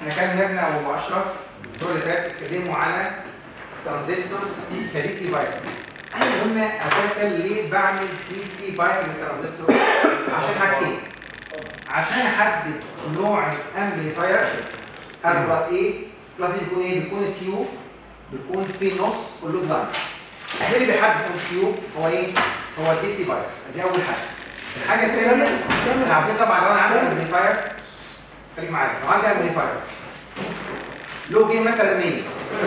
احنا كان مبنى واشرف الدور اللي فات اتكلموا على ترانزستورز كدي سي بايسنج احنا قلنا اساسا ليه بعمل دي سي بايسنج ترانزستور عشان حاجتين عشان احدد نوع الامبليفاير ار بلس ايه بلس ايه بيكون ايه بيكون الكيو بيكون في نص اللود لاين ايه اللي بيحدد الكيو هو ايه هو الدي سي بايس دي اول حاجه الحاجه الثانيه احنا عارفين طبعا لو انا عندي امبليفاير خليك معايا لو عندي امبليفاير لو جيم مثلا 100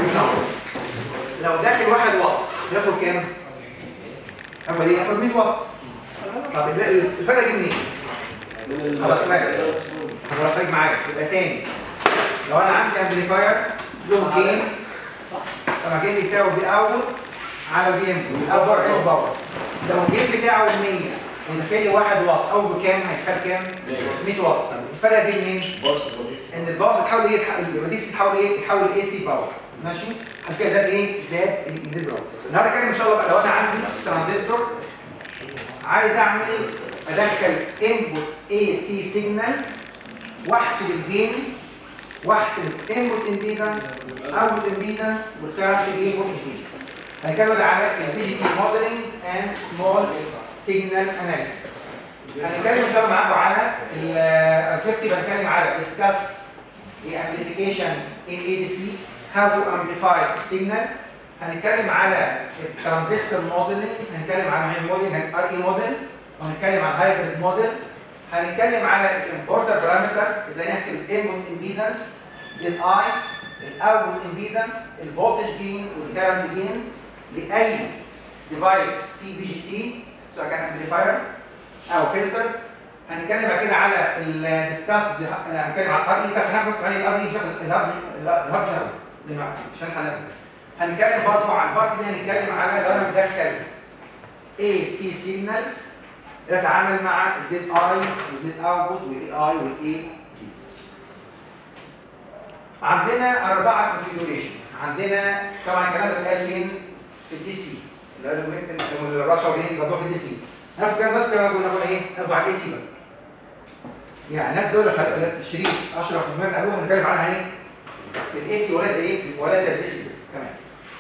لو داخل 1 واط ياخد كام؟ هو دي ياخد 100 واط طب الفرق جه منين؟ خلاص ماشي خلاص خليك معايا يبقى تاني لو انا عندي امبليفاير له جيم طبعا جيم بيساوي بي اوت على بي ام الاكبر ال باور لو الجيم بتاعه 100 وداخل لي 1 واط او بكام هيتخيل كام؟ 100 واط طب الفرق دي منين؟ ان الباور تحول ايه الريديس تحول ايه تحول اي سي باور ماشي عشان كده زاد ايه زاد النسبه النهارده كده ان شاء الله بقى لو انا عندي ترانزستور عايز اعمل ادخل انبوت اي سي سيجنال واحسب الجين واحسب الانبوت امبيدنس اوتبوت امبيدنس والكارنت جين فولتج هنتكلم على البي جي تي موديلنج اند سمول سيجنال اناليسيس هنتكلم ان شاء الله معاكم على الاوبجكتيف هنتكلم على discuss the amplification in ADC how to amplify السيجنال هنتكلم على الترانزستور موديلنج هنتكلم عن موديلنج ار اي موديل وهنتكلم عن هايبريد موديل هنتكلم على الامبورتر بارامتر ازاي نحسب الانبوت امبيدنس زي الاي الاوتبوت امبيدنس الفولتج جين والكارنت جين لاي ديفايس في بي جي تي سواء كان امبليفاير او فلترز هنتكلم بعد كده على الديسكاس هنتكلم على الار اي ده هناخد عليه الار اي بشكل الهاب الهاب شنو دلوقتي عشان هنبدا هنتكلم برضه على البارت دي هنتكلم على لو انا مدخل اي سي سيجنال يتعامل مع زد اي وزد اوتبوت والاي اي والاي عندنا اربعه كونفيجريشن عندنا طبعا الكلام ده اتقال فين؟ في الدي سي اللي هو الرشا وبين الموضوع في الدي سي هناخد كام بس كده ناخد ايه؟ ناخد على الاي سي بقى يعني الناس دول الشريف اشرف ومان قالوها هنتكلم عنها ايه؟ في الاي سي وليس ايه؟ وليس الدي سي كمان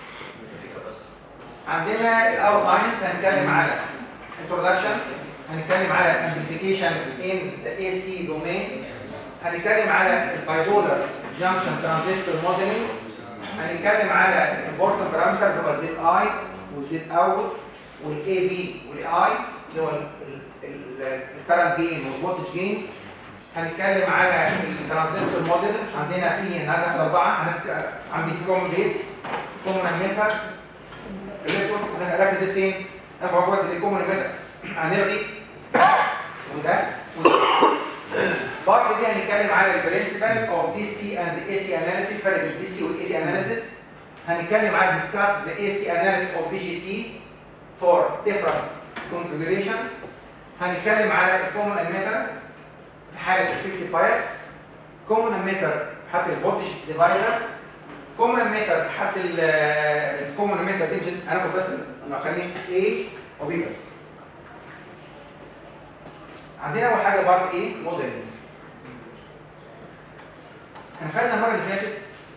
عندنا الاوت لاينز هنتكلم على introduction هنتكلم على amplification in the AC domain هنتكلم على البايبولر junction transistor modeling هنتكلم على important parameter اللي هو زد اي وزد اوت والاي بي والاي اللي هو الكرنت جين والفولتج جين هنتكلم على الترانزستور موديل عندنا فيه هناخد اربعه عندي في كومن بيس كومن اميتر الكترون هنركز ده فين؟ ناخد بس الكومن اميتر هنلغي وده بعد دي هنتكلم على البرنسبل اوف دي سي اند اي سي اناليسيس الفرق بين الدي سي والاي سي اناليسيس هنتكلم على discuss the AC analysis of BGT for different configurations هنتكلم على الكومن اميتر في حاله الفيكس بايس كومن اميتر في حاله الفولتج ديفايدر كومن اميتر في حاله الكومن اميتر دي هناخد بس نخليه A و B بس عندنا اول حاجه بارت ايه موديل احنا خدنا المره اللي فاتت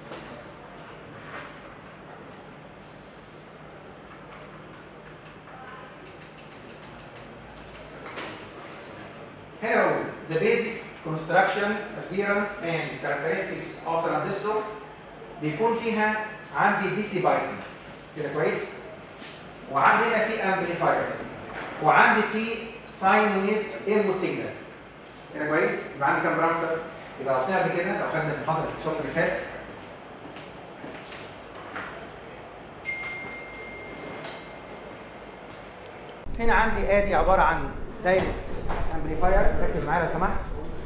هنا بقول the basic construction appearance and characteristics of transistor بيكون فيها عندي دي سي بايسنج كده كويس وعندي هنا في امبليفاير وعندي في ساين ويف انبوت سيجنال كده كويس يبقى عندي كام بارامتر يبقى عرفنا قبل كده لو خدنا المحاضره في الشوط اللي فات هنا عندي ادي عباره عن دايره امبليفاير ركز معايا لو سمحت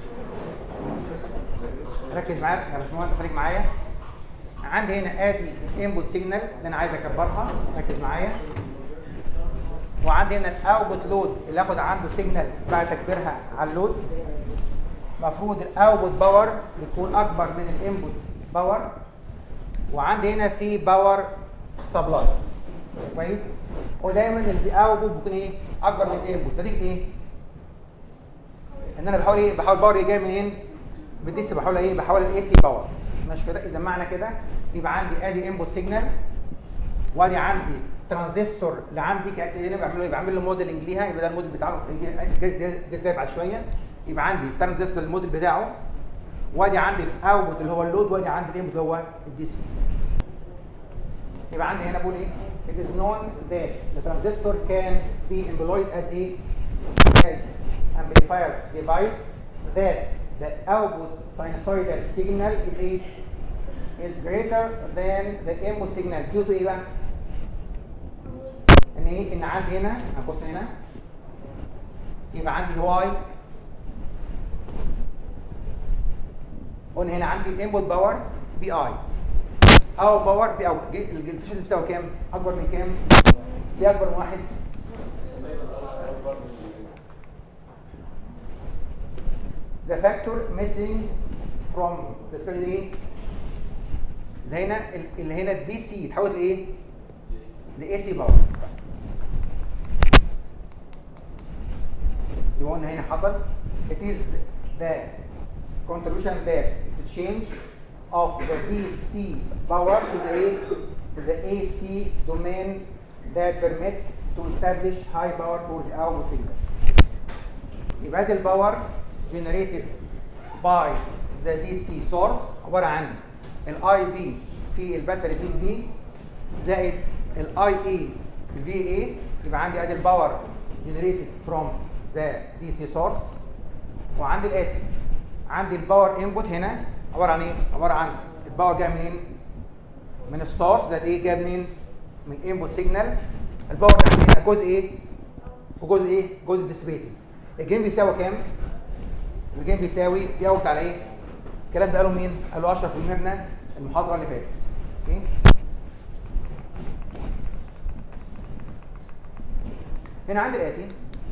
ركز معايا يا باشمهندس خليك معايا عندي هنا ادي الانبوت سيجنال اللي انا عايز اكبرها ركز معايا وعندي هنا الاوتبوت لود اللي اخد عنده سيجنال بعد تكبيرها على اللود المفروض الاوتبوت باور يكون اكبر من الانبوت باور وعندي هنا في باور سبلاي كويس ودايما الاوتبوت بيكون ايه اكبر من الانبوت نتيجه ايه ان انا بحاول ايه بحاول باور جاي منين بالديس بحاول ايه بحاول الاي سي باور ماشي كده اذا معنى كده يبقى عندي ادي انبوت سيجنال وادي عندي ترانزستور اللي عندي كاني بعمل له يبقى عامل له موديلنج ليها يبقى ده الموديل بتاعه جاي ازاي بعد شويه يبقى عندي الترانزستور الموديل بتاعه وادي عندي الاوتبوت اللي هو اللود وادي عندي الانبوت اللي هو الدي سي يبقى عندي هنا بقول ايه it is known that the transistor can be employed as a as amplifier device that the output sinusoidal signal is a is greater than the input signal due to ايه بقى؟ ان ايه؟ ان عندي هنا هنبص هنا يبقى عندي واي قلنا هنا عندي الانبوت باور بي اي او باور بي اوت الفيشن بتساوي كام؟ اكبر من كام؟ دي اكبر من واحد the factor missing from the field ايه؟ زي هنا اللي هنا الدي سي يتحول لايه؟ لاي سي باور يبقى قلنا هنا حصل it is the contribution that the change of the DC power to the, to the AC domain that permit to establish high power for the output signal. يبقى دي الباور generated by the DC source عبارة عن الاي بي في الباتري بي بي زائد الاي اي في اي يبقى عندي ادي الباور generated from the DC source وعندي الاتي عندي الباور انبوت هنا عباره عن ايه؟ عباره عن الباور جاي منين؟ من السورس زائد ايه؟ جاي منين؟ من الانبوت سيجنال الباور ده هنا جزء ايه؟ وجزء ايه؟ جزء ديسبيتد الجيم بيساوي كام؟ الجيم بيساوي دي اوت على ايه؟ الكلام ده قاله مين؟ قاله اشرف المرنه المحاضره اللي فاتت اوكي؟ هنا عندي الاتي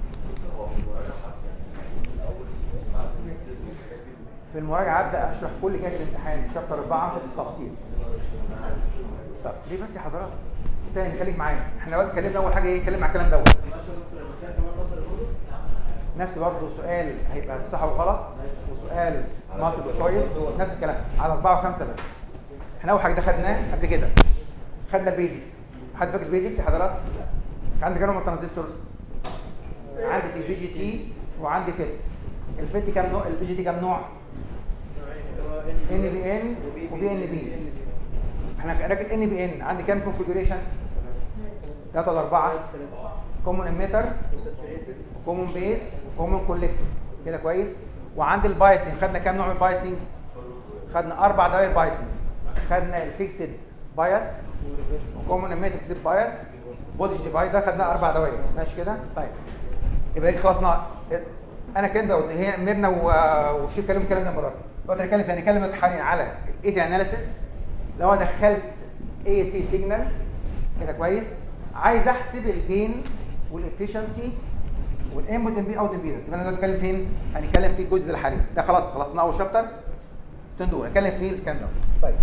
في المراجعه ابدا اشرح كل جهه الامتحان شابتر 4 بالتفصيل طب ليه بس يا حضرات تاني خليك معايا احنا دلوقتي اتكلمنا اول حاجه ايه اتكلمنا على الكلام دوت نفس برضه سؤال هيبقى صح وغلط وسؤال مالتيبل تشويس نفس الكلام على أربعة وخمسة بس احنا اول حاجه ده خدناه قبل كده خدنا البيزكس حد فاكر البيزكس يا حضرات عندي كام نوع ترانزستورز عندي في بي جي تي وعندي فيت الفيت كام نوع البي جي تي كام نوع ان بي ان وبي ان بي احنا راكب ان بي ان عندي كام كونفيجريشن 3 ولا 4 كومون اميتر كومون بيس كومون كوليكتور كده كويس وعندي البايسنج خدنا كام نوع من البايسنج خدنا اربع دوائر بايسنج خدنا الفيكسد بايس وكومون اميتر فيكسد بايس بولج ديفايدر خدنا اربع دوائر ماشي كده طيب يبقى خلصنا انا كده هي ميرنا وشيف كلام الكلام ده مرات دلوقتي هنتكلم في هنتكلم حاليا على الايزي اناليسيس لو انا دخلت اي سي سيجنال كده كويس عايز احسب الجين والافشنسي والانبوت ام بي اوت امبيدنس يبقى انا بتكلم فين؟ هنتكلم في الجزء ده الحالي ده خلاص خلصنا اول شابتر تندور هنتكلم في الكلام ده طيب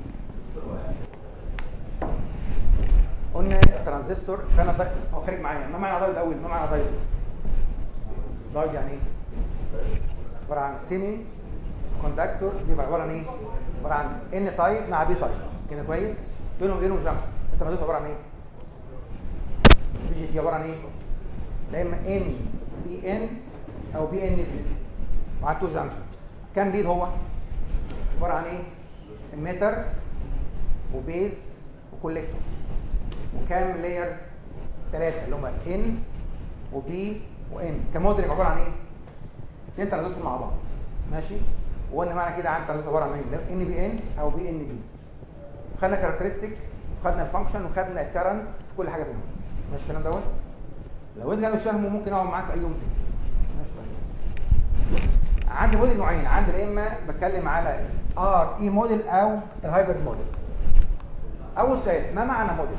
قلنا الترانزستور كان ضيق هو خارج معايا ما معنى ضيق الاول ما معنى ضيق ضيق يعني ايه؟ عباره عن سيمي كوندكتور دي عباره عن ايه؟ عباره عن ان تايب مع بي تايب كده كويس؟ بينهم بينهم جنكشن الترانزستور عباره عن ايه؟ بي جي تي عباره عن ايه؟ لا اما ان بي ان او بي ان بي مع تو جنكشن كام ليد هو؟ عباره عن ايه؟ اميتر وبيز وكوليكتور وكام لاير؟ ثلاثه اللي هم ان وبي وان كموديل عباره عن ايه؟ اثنين ترانزستور مع بعض ماشي؟ وقلنا معنى كده عن ترانزستور عباره عن ايه؟ ان بي ان او بي ان بي خدنا كاركترستيك وخدنا الفانكشن وخدنا الكرنت في كل حاجه فيهم ماشي الكلام دوت؟ لو انت مش فاهمه ممكن اقعد معاك في اي يوم تاني ماشي طيب عندي موديل نوعين عندي يا اما بتكلم على ار اي موديل او الهايبرد موديل اول سؤال ما معنى موديل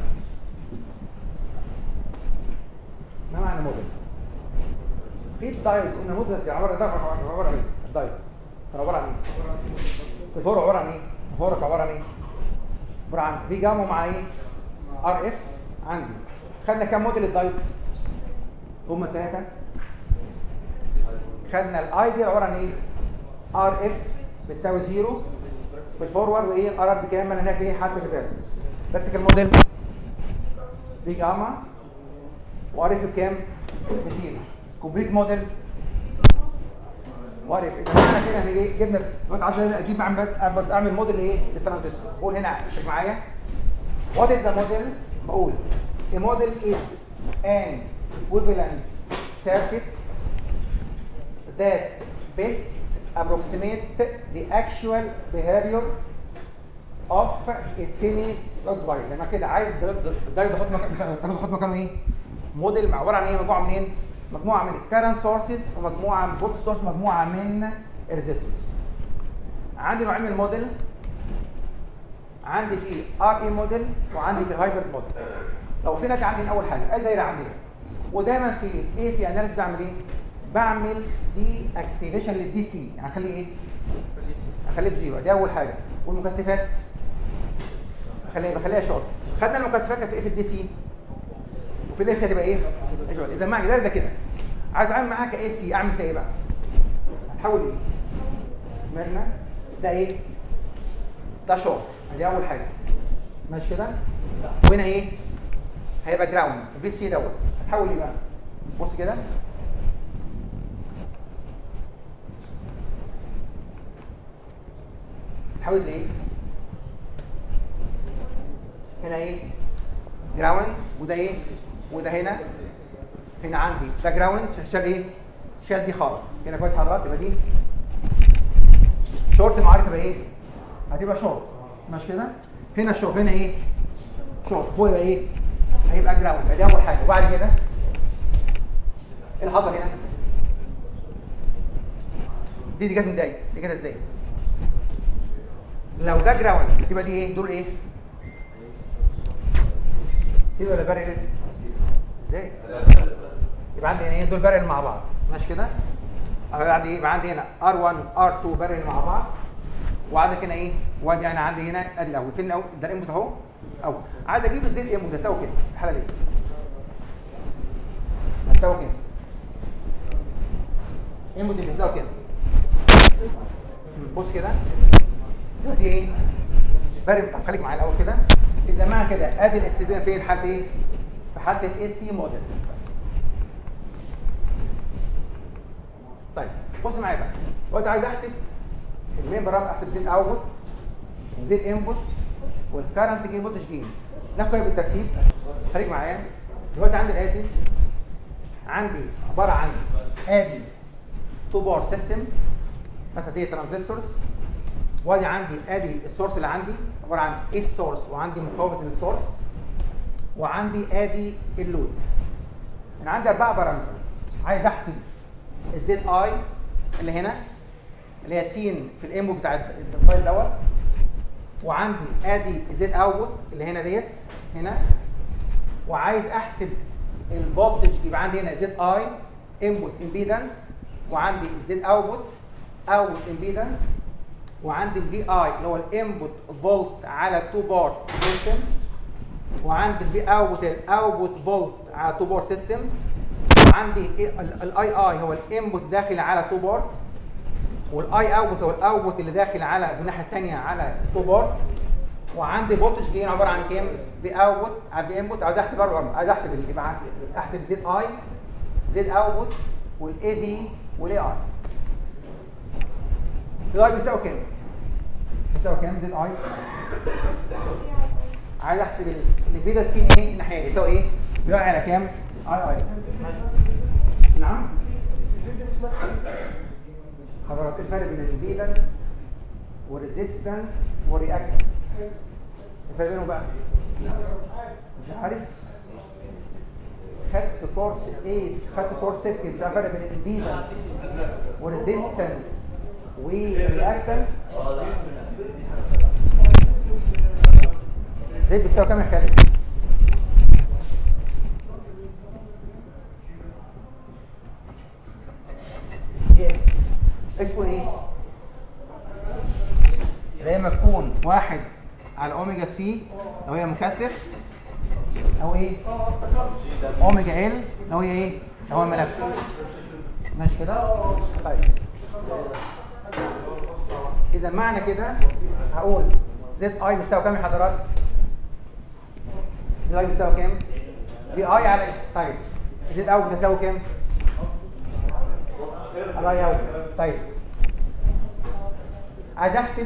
ما معنى موديل في الدايت قلنا موديل عباره ده عباره عن ايه الدايت عباره عن ايه الفرع عباره عن ايه الفرع عباره عن ايه عباره عن في جاما مع ايه ار اف عندي خدنا كام موديل الدايت هم الثلاثه خدنا الاي دي عباره عن ايه ار اف بتساوي 0 في الفورورد وايه الار ار بكام انا هناك ايه حرف الريفرس فيرتيكال موديل في جاما وار اف بكام بزيرو كومبليت موديل وار اف اذا احنا كده يعني ايه جبنا دلوقتي عشان اجيب اعمل اعمل اعمل موديل ايه للترانزستور قول هنا شوف معايا وات از ذا موديل بقول a model is an equivalent circuit that best approximate the actual behavior of a semi log device لما كده عايز الدايود احط مكانه احط مكانه ايه؟ موديل عباره عن ايه؟ مجموعه منين؟ مجموعه من الكارنت سورسز ومجموعه من بوت سورس مجموعه من الريزيستورز عندي نوعين من الموديل عندي في ار اي موديل وعندي في هايبرد موديل لو قلت لك عندي اول حاجه اي دايره عندي ودايما في اي سي اناليسيس بعمل ايه؟ بعمل دي اكتيفيشن للدي سي يعني اخليه ايه؟ اخليه بزيرو دي اول حاجه والمكثفات اخليها بخليها شورت خدنا المكثفات كانت ايه في الدي سي وفي الاي سي هتبقى ايه؟ اذا معي ده ده كده عايز اتعامل معاها كاي سي اعمل فيها ايه بقى؟ هتحول ايه؟ مرنا ده ايه؟ ده شورت دي اول حاجه ماشي كده؟ وهنا ايه؟ هيبقى جراوند البي سي دوت هتحول ايه بقى؟ بص كده تحول لايه؟ هنا ايه؟ جراوند وده ايه؟ وده هنا هنا عندي ده جراوند شال ايه؟ شال دي خالص هنا كويس حضرتك يبقى دي شورت معاك تبقى ايه؟ هتبقى شورت ماشي كده؟ هنا الشورت هنا ايه؟ شورت هو يبقى ايه؟ هيبقى جراوند دي اول حاجه وبعد كده ايه اللي حصل هنا؟ دي دي جت من داي دي كده ازاي؟ لو ده جراوند تبقى دي ايه؟ دول ايه؟ سيب ولا بارل؟ ازاي؟ يبقى عندي هنا ايه؟ دول بارل مع بعض ماشي كده؟ يبقى عندي ايه؟ يبقى عندي هنا R1 R2 بارل مع بعض وعندك هنا ايه؟ وادي انا عندي هنا ادي الاول فين الاول؟ ده الانبوت اهو اهو عايز اجيب الزيت ام ده ساوي كده في الحاله دي هتساوي كده انبوت بتساوي كده بص كده دي ايه؟ بارم طب خليك معايا الاول كده اذا معنى كده ادي الاستدامه فين حاله ايه؟ في حاله الاي سي موديل طيب بص معايا بقى دلوقتي عايز احسب الممبر احسب زيت اوتبوت وزيت انبوت والكرنت جين فولتج جين ناخد كده بالترتيب خليك معايا دلوقتي عندي الاتي عندي عباره عن ادي تو بار سيستم مثلا زي ترانزستورز وادي عندي ادي السورس اللي عندي عباره عن ايه السورس وعندي مقاومه للسورس وعندي ادي اللود انا عندي اربع بارامترز عايز احسب الزد اي اللي هنا اللي هي سين في الانبوت بتاع الفايل دوت وعندي ادي زد اوتبوت اللي هنا ديت هنا وعايز احسب الفولتج يبقى عندي هنا زد اي انبوت امبيدنس وعندي زد اوتبوت اوتبوت امبيدنس وعندي الفي اي اللي هو الانبوت فولت على 2 بار سيستم وعندي الفي اوتبوت الاوتبوت فولت على 2 بار سيستم وعندي الاي اي هو الانبوت داخل على 2 بار والاي اوت هو الاوت اللي داخل على الناحيه الثانيه على 2 بار وعندي فولتج جين عباره عن كام؟ في اوت على في انبوت عايز احسب برضه عايز احسب يبقى احسب زد اي زد اوتبوت والاي في والاي اي الاي بيساوي كام؟ بيساوي كام زد اي؟ عايز احسب الفيدا سين ايه الناحيه دي بيساوي ايه؟ بيقع على كام؟ اي اي نعم حضرتك الفرق بين الامبيدنس والريزيستنس والرياكتنس الفرق بينهم بقى مش عارف خدت كورس ايه خدت كورس سيركت مش عارف الفرق بين الامبيدنس والريزيستنس والرياكتنس دي بتساوي كام يا خالد؟ اكس اسمه ايه؟ لما تكون واحد على اوميجا سي لو هي مكثف او ايه؟ اوميجا ال لو هي ايه؟ لو هو ملف ماشي كده؟ طيب اذا معنى كده هقول زد اي بيساوي كام يا حضرات زد اي بيساوي كام في اي على ايه طيب زد اوت بتساوي كام على اوت طيب عايز احسب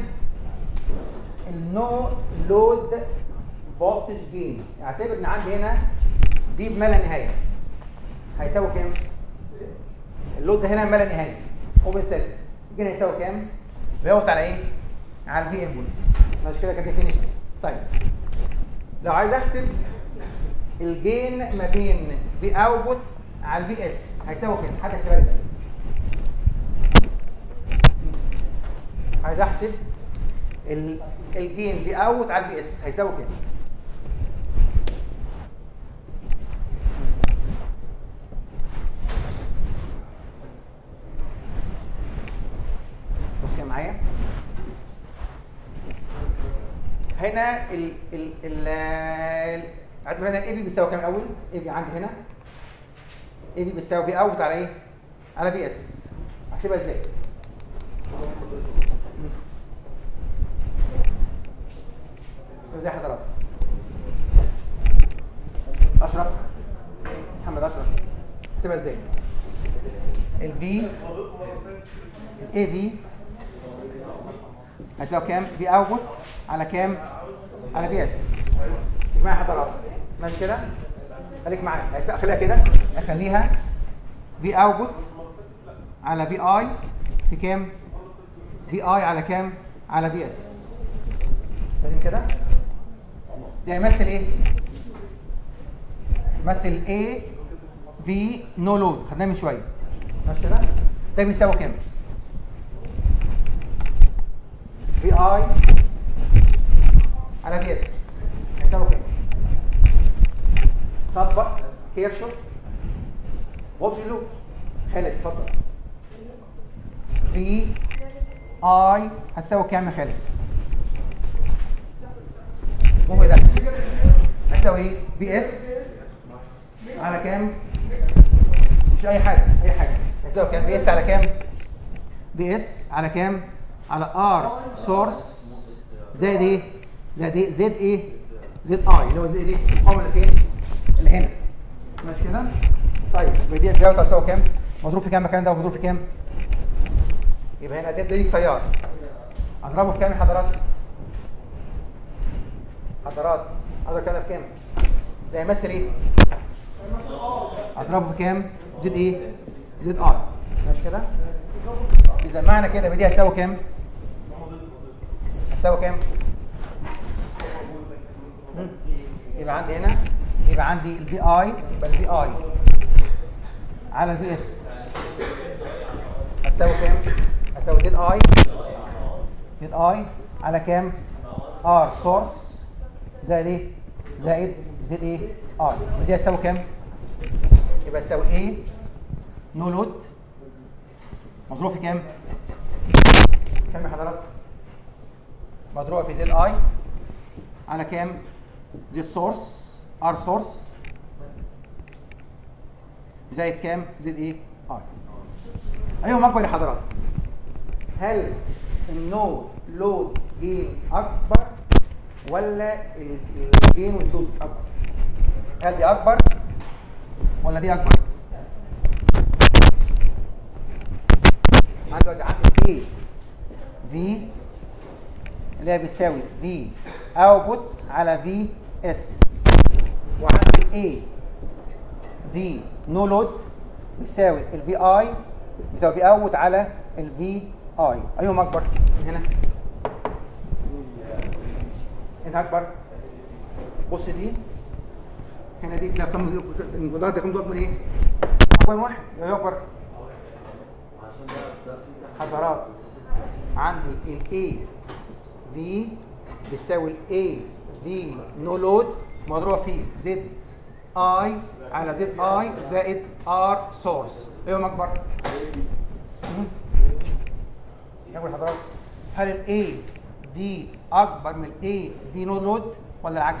النو لود فولتج جين اعتبر ان عندي هنا دي بما لا نهايه هيساوي كام اللود ده هنا ما لا نهايه اوبن سيت الجين هيساوي كام بيوت على ايه على الفي انبوت ماشي كده كده فينيش طيب لو عايز احسب الجين ما بين في اوتبوت على الفي اس هيساوي كام حد يحسبها لي عايز احسب ال- الجين في اوت على الفي اس هيساوي كام بص يا معايا هنا ال ال ال اعتبر هنا الاي في بيساوي كام الاول؟ اي في عندي هنا اي في بيساوي في اوت على ايه؟ على في اس احسبها ازاي؟ ازاي حضرتك؟ اشرف محمد اشرف احسبها ازاي؟ الفي الاي في هتساوي كام؟ في اوتبوت على كام؟ على في اس معايا حضرات ماشي كده؟ خليك معايا هيس- خليها كده اخليها في اوتبوت على في اي في كام؟ في اي على كام؟ على في اس سليم كده؟ ده يمثل ايه؟ يمثل A في نو لود خدناه من شويه ماشي كده؟ ده بيساوي كام؟ في اي على في اس هيساوي كام؟ طبق كيرشوف فولتج لود خالد اتفضل في اي هتساوي كام يا خالد؟ هو ده هتساوي ايه؟ في اس على كام؟ مش اي حاجه اي حاجه هتساوي كام؟ في اس على كام؟ في اس على كام؟ على ار سورس زائد ايه؟ زائد ايه؟ زد ايه؟ زد اي اللي هو زد ايه؟ القوه اللي فين؟ اللي هنا ماشي كده؟ طيب يبقى دي الدلتا تساوي كام؟ مضروب في كام مكان ده ومضروب في كام؟ يبقى هنا ده دي التيار اضربه في كام يا حضرات؟ حضرات اضرب كده في كام؟ ده يمثل ايه؟ اضربه في كام؟ زد ايه؟ زد ار ماشي كده؟ اذا معنى كده يبقى دي هتساوي كام؟ هتساوي كام؟ مم. يبقى عندي هنا يبقى عندي الفي اي يبقى الفي اي على الفي اس هتساوي كام؟ هتساوي زد اي زد اي على كام؟ ار سورس زائد ايه؟ زائد زد ايه؟ ار دي هتساوي كام؟ يبقى تساوي ايه؟ نو لود مضروب في كام؟ كام يا حضرتك؟ مضروبه في زد اي على كام؟ زد سورس ار سورس زائد كام؟ زد ايه؟ ار ايهم اكبر يا حضرات؟ هل النو لود جين اكبر ولا ال- الجين واللود اكبر؟ هل دي اكبر ولا دي اكبر؟ عندي دلوقتي عندي A في اللي هي بيساوي في اوتبوت على في اس وعندي A في نو لود بيساوي الفي اي بيساوي في اوت على الفي اي ايهم اكبر من هنا هنا اكبر بص دي هنا دي كده كم المقدار ده كم ضرب من ايه؟ اكبر من واحد يبقى اكبر حضرات عندي ال A V بيساوي ال A V نو لود مضروبه في Z I على Z I زائد R سورس ايهم اكبر؟ مم. يقول حضرتك هل ال A V اكبر من ال A V نو لود ولا العكس؟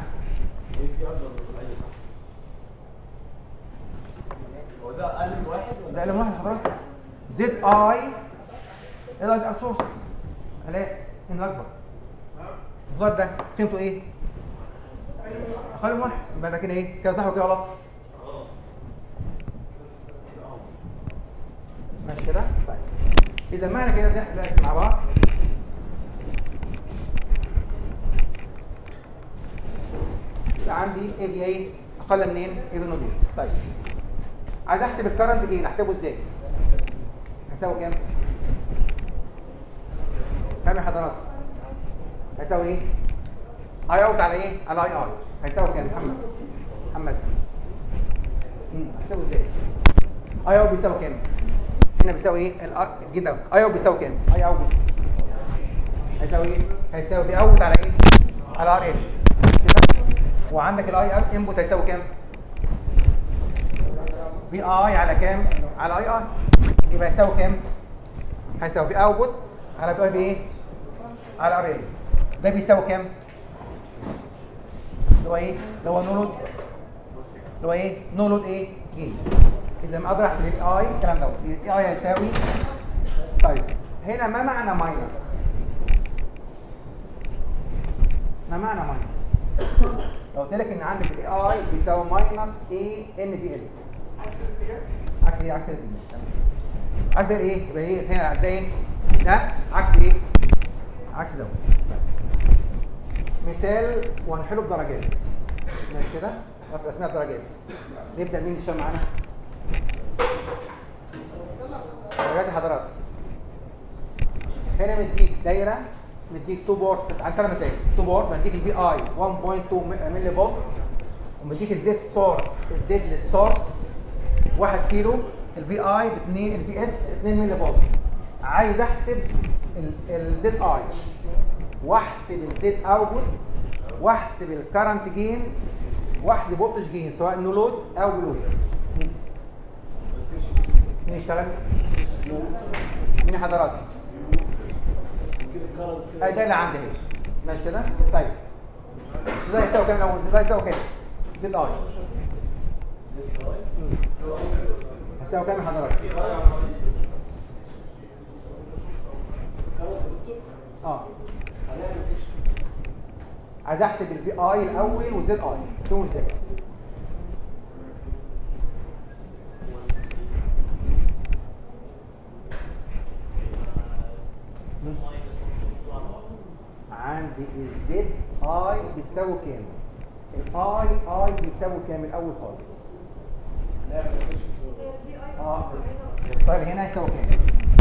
هو ده اقل من واحد ده ولا قلم واحد حضرتك زد اي ايه ده ار سورس علاء ان الاكبر الظاهر ده قيمته ايه اقل من واحد يبقى ده كده ايه كده صح وكده غلط ماشي كده طيب اذا معنى كده نحسب الأكل مع بعض يبقى عندي اي بي اي اقل منين اي بي نودول طيب عايز احسب الكرنت جين احسبه ازاي هيساوي كام كام يا حضرات هيساوي ايه اي اوت على ايه على اي اي هيساوي كام محمد محمد امم هيساوي ازاي اي اوت بيساوي كام هنا بيساوي ايه ال- الجين ده اي اوت بيساوي كام اي اوت هيساوي ايه هيساوي بي اوت على ايه على ار ام كده وعندك الاي انبوت هيساوي كام في اي على كام على اي اي يبقى يساوي كام هيساوي في اوتبوت على في اي في ايه على ار ال ده بيساوي كام اللي هو ايه اللي هو نو لود اللي هو ايه نو لود ايه جين اذا ما اقدر احسب الاي اي الكلام دوت الاي اي هيساوي طيب هنا ما معنى ماينس ما معنى ماينس لو قلت لك ان عندك الاي اي بيساوي ماينس اي ان دي ال عكس ايه عكس الدي تمام عكس ايه يبقى ايه هنا ده ايه ده عكس ايه عكس ده مثال وهنحله بدرجات ماشي كده ناخد اسماء درجات نبدا مين يشتغل معانا درجات حضرات هنا مديك دايره مديك 2 بورت عن ثلاث مسائل 2 بورت مديك البي اي 1.2 ملي فولت ومديك الزيت سورس الزيت للسورس 1 كيلو الفي اي ب 2 الفي اس 2 ملي فولت عايز احسب الزيت اي واحسب الزيت اوتبوت واحسب الكرنت جين واحسب فولتج جين سواء نو لود او بلود مين يشتغل؟ مين حضرات؟ اي ده اللي عندي اهي ماشي كده؟ طيب ده يساوي كام الاول؟ ده يساوي كام؟ زد اي هيساوي كام يا حضرات؟ اه عايز احسب الفي اي الاول وزد اي شوفوا ازاي عندي الزد اي بتساوي كام الاي اي بيساوي كام الاول خالص اه الطير هنا يساوي كام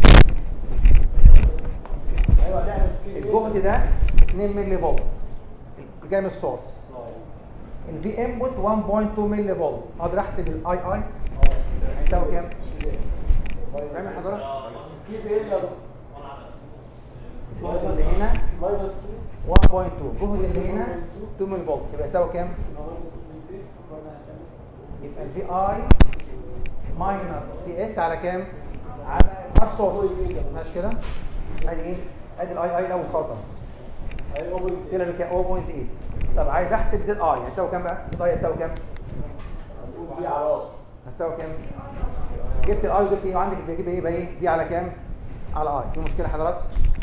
الجهد ده 2 ملي فولت جاي من السورس الفي انبوت 1.2 ملي فولت اقدر احسب الاي اي هيساوي كام فاهم يا حضرتك كيف ايه لو الجهد اللي هنا ماينس 1.2 الجهد اللي هنا 2 ملي فولت يبقى يساوي كام 2 يبقى الفي اي ماينس في اس على كام على الار سورس ماشي كده ادي ايه ادي الاي اي الاول خالص ايوه بوينت طلع بكام 0.8 طب عايز احسب زد اي هيساوي كام بقى زد اي هيساوي كام هنقول دي على هتساوي كام؟ جبت الاي وجبت ايه وعندك بيجيب ايه بقى ايه؟ دي على كام؟ على اي في مشكله حضرات؟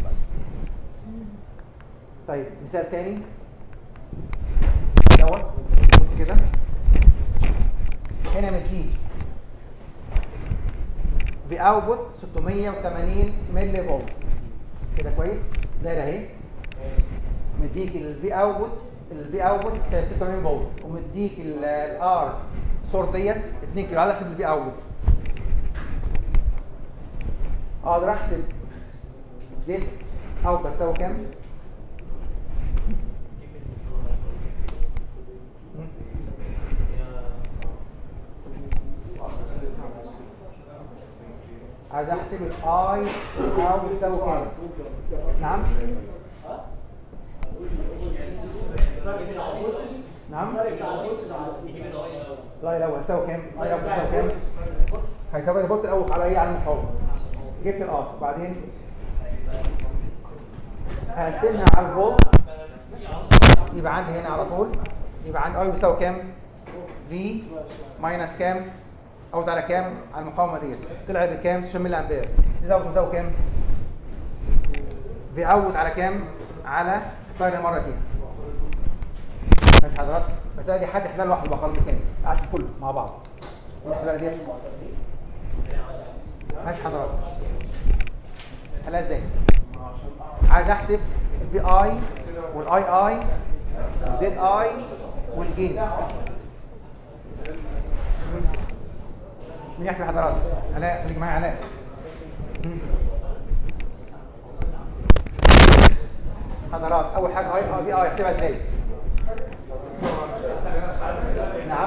طيب مثال تاني دوت بص كده هنا مديك في اوتبوت 680 ملي فولت كده كويس؟ دايره اهي مديك الفي اوتبوت الفي اوتبوت 86 فولت ومديك الار سور ديت 2 كيلو على حسب الفي اوتبوت اقدر احسب زد او بتساوي كام؟ عايز احسب الاي او بتساوي كام؟ نعم الفرق بين الفولتج نعم الفرق بين الفولتج على لا لا هيساوي كام؟ اي او بتساوي كام؟ هيساوي الفولت الاول على ايه على المقاومه جبت الار بعدين هقسمها على الفولت يبقى عندي هنا على طول يبقى عندي اي بيساوي كام؟ في ماينس كام؟ اوت على كام؟ على المقاومه ديت طلع بكام؟ 6 ملي امبير دي دوت بيساوي كام؟ في اوت على كام على اختار مره فيها ماشي حضرتك بس دي حد احنا لوحده بقى خلاص تاني احسب كله مع بعض الاحتمال ديت ماشي حضرتك حلها ازاي عايز احسب البي اي والاي اي والزد اي والجين مين يحسب حضرتك علاء خليك معايا علاء مم. حضرات اول حاجه اي اي بي اي احسبها ازاي نعم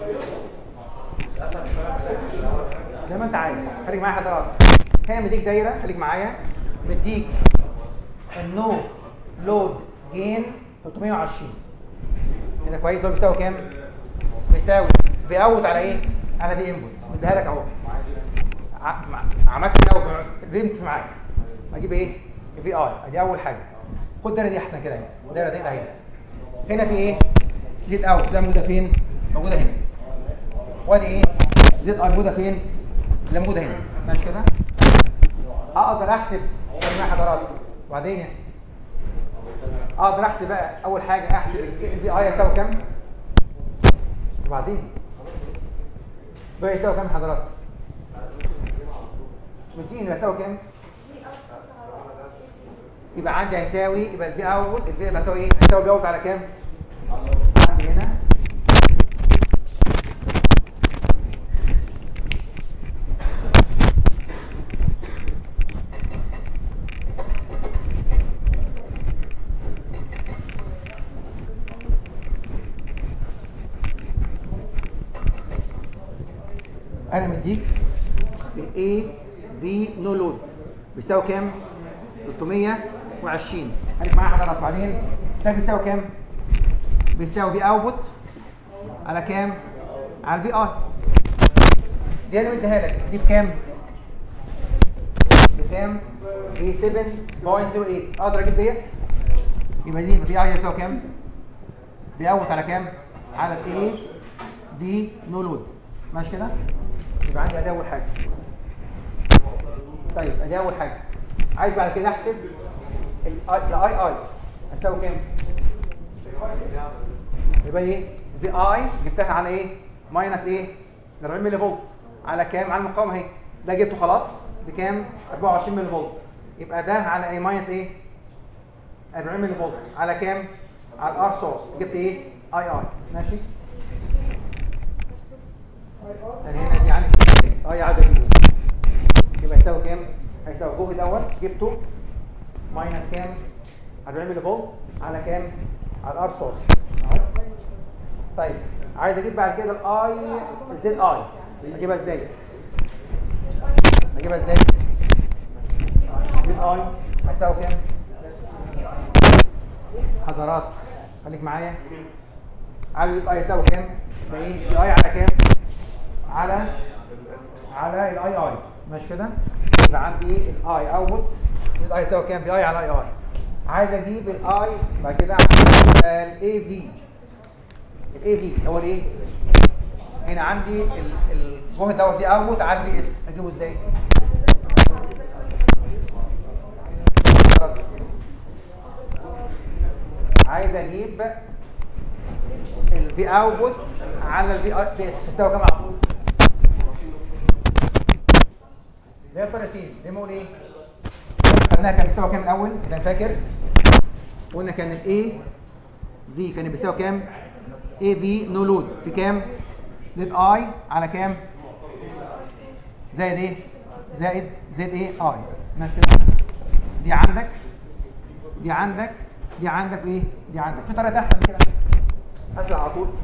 زي ما انت عايز خليك معايا حضرات هنا مديك دايره خليك معايا مديك النو لود جين 320 كده كويس ده بيساوي كام بيساوي في اوت على ايه على في انبوت مديها لك اهو ع- مع- عملت كده اهو رمت معاك اجيب ايه في اي ادي اول حاجه خد الدايره دي احسن كده اهي الدايره دي اهي هنا في ايه زيت اوت ده موجوده فين موجوده هنا وادي ايه زيت اي موجوده فين اللي موجوده هنا ماشي كده اقدر احسب مع حضرات وبعدين اقدر احسب بقى اول حاجه احسب البي اي يساوي كام وبعدين ده يساوي كام حضرات مديني يساوي كام يبقى عندي هيساوي يبقى البي اوت البي يبقى يساوي ايه هيساوي البي اوت على كام عندي هنا انا مديك الاي في نو لود بيساوي كام 320 خليك معايا حضرتك بعدين ده بيساوي كام بيساوي في اوتبوت على كام على الفي اي دي انا مديها لك دي بكام بكام ب 7.08 اقدر اجيب ديت يبقى دي في اي يساوي كام في اوت على كام على الاي دي نو لود ماشي كده يبقى عندي ادي اول حاجه طيب ادي اول حاجه عايز بعد كده احسب الاي اي هتساوي كام يبقى ايه في اي جبتها على ايه ماينس ايه 40 ملي فولت على كام على المقاومه اهي ده جبته خلاص بكام 24 ملي فولت يبقى ده على ايه ماينس ايه 40 ملي فولت على كام على الار سورس جبت ايه اي اي ماشي يعني هنا دي عندي اي عدد كيلو يبقى يساوي كام هيساوي الجهد الاول جبته ماينس كام 40 ملي فولت على كام على الار سورس طيب عايز اجيب بعد كده الاي زد اي اجيبها ازاي اجيبها ازاي زد اي هيساوي كام حضرات خليك معايا عايز زد اي يساوي كام ده ايه دي اي على كام على على الاي اي ماشي كده يبقى عندي ايه الاي اوتبوت زد اي يساوي كام دي اي على اي اي عايز اجيب الاي بعد كده الاي في الاي في هو الايه هنا عندي ال- الجهد دوت دي اوتبوت على البي اس اجيبه ازاي عايز اجيب الفي اوتبوت على الفي بي اس تساوي كام على طول ده طريقتين دي بقول ايه خدناها كان بيساوي كام الاول اذا فاكر قلنا كان الاي في كان بيساوي كام اي في نو لود في كام زد اي على كام زائد ايه زائد زد ايه اي ماشي كده دي عندك دي عندك دي عندك ايه دي عندك في طريقه احسن من كده اسرع على طول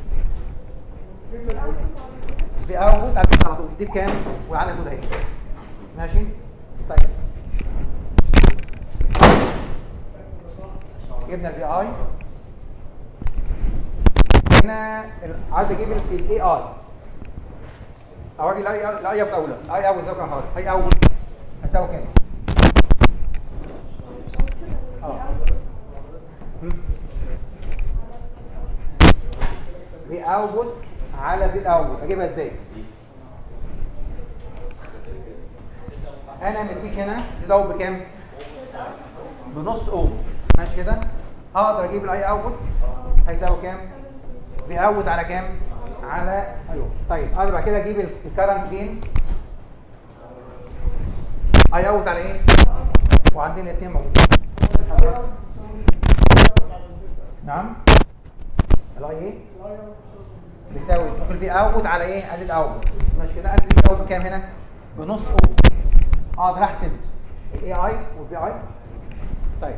دي اوت على على طول دي بكام وعندك دول اهي ماشي طيب جبنا الفي اي هنا ال- عايز اجيب الاي اي او اجي الاي الاي اوت اولى الاي اوت ده كام حاضر اي اوت هيساوي كام اه هم. في اوتبوت على في اوتبوت اجيبها ازاي انا مديك هنا دي اوت بكام بنص اوم ماشي كده اقدر اجيب الاي اوتبوت هيساوي كام في اوت على كام على ايوه طيب اقدر بعد كده اجيب الكرنت جين اي اوت على ايه وعندنا الاثنين موجودين نعم الاي ايه بيساوي ممكن في اوت على ايه ادي الاوت ماشي كده ادي الاوت بكام هنا بنص اوم اقدر احسب الاي اي والبي اي طيب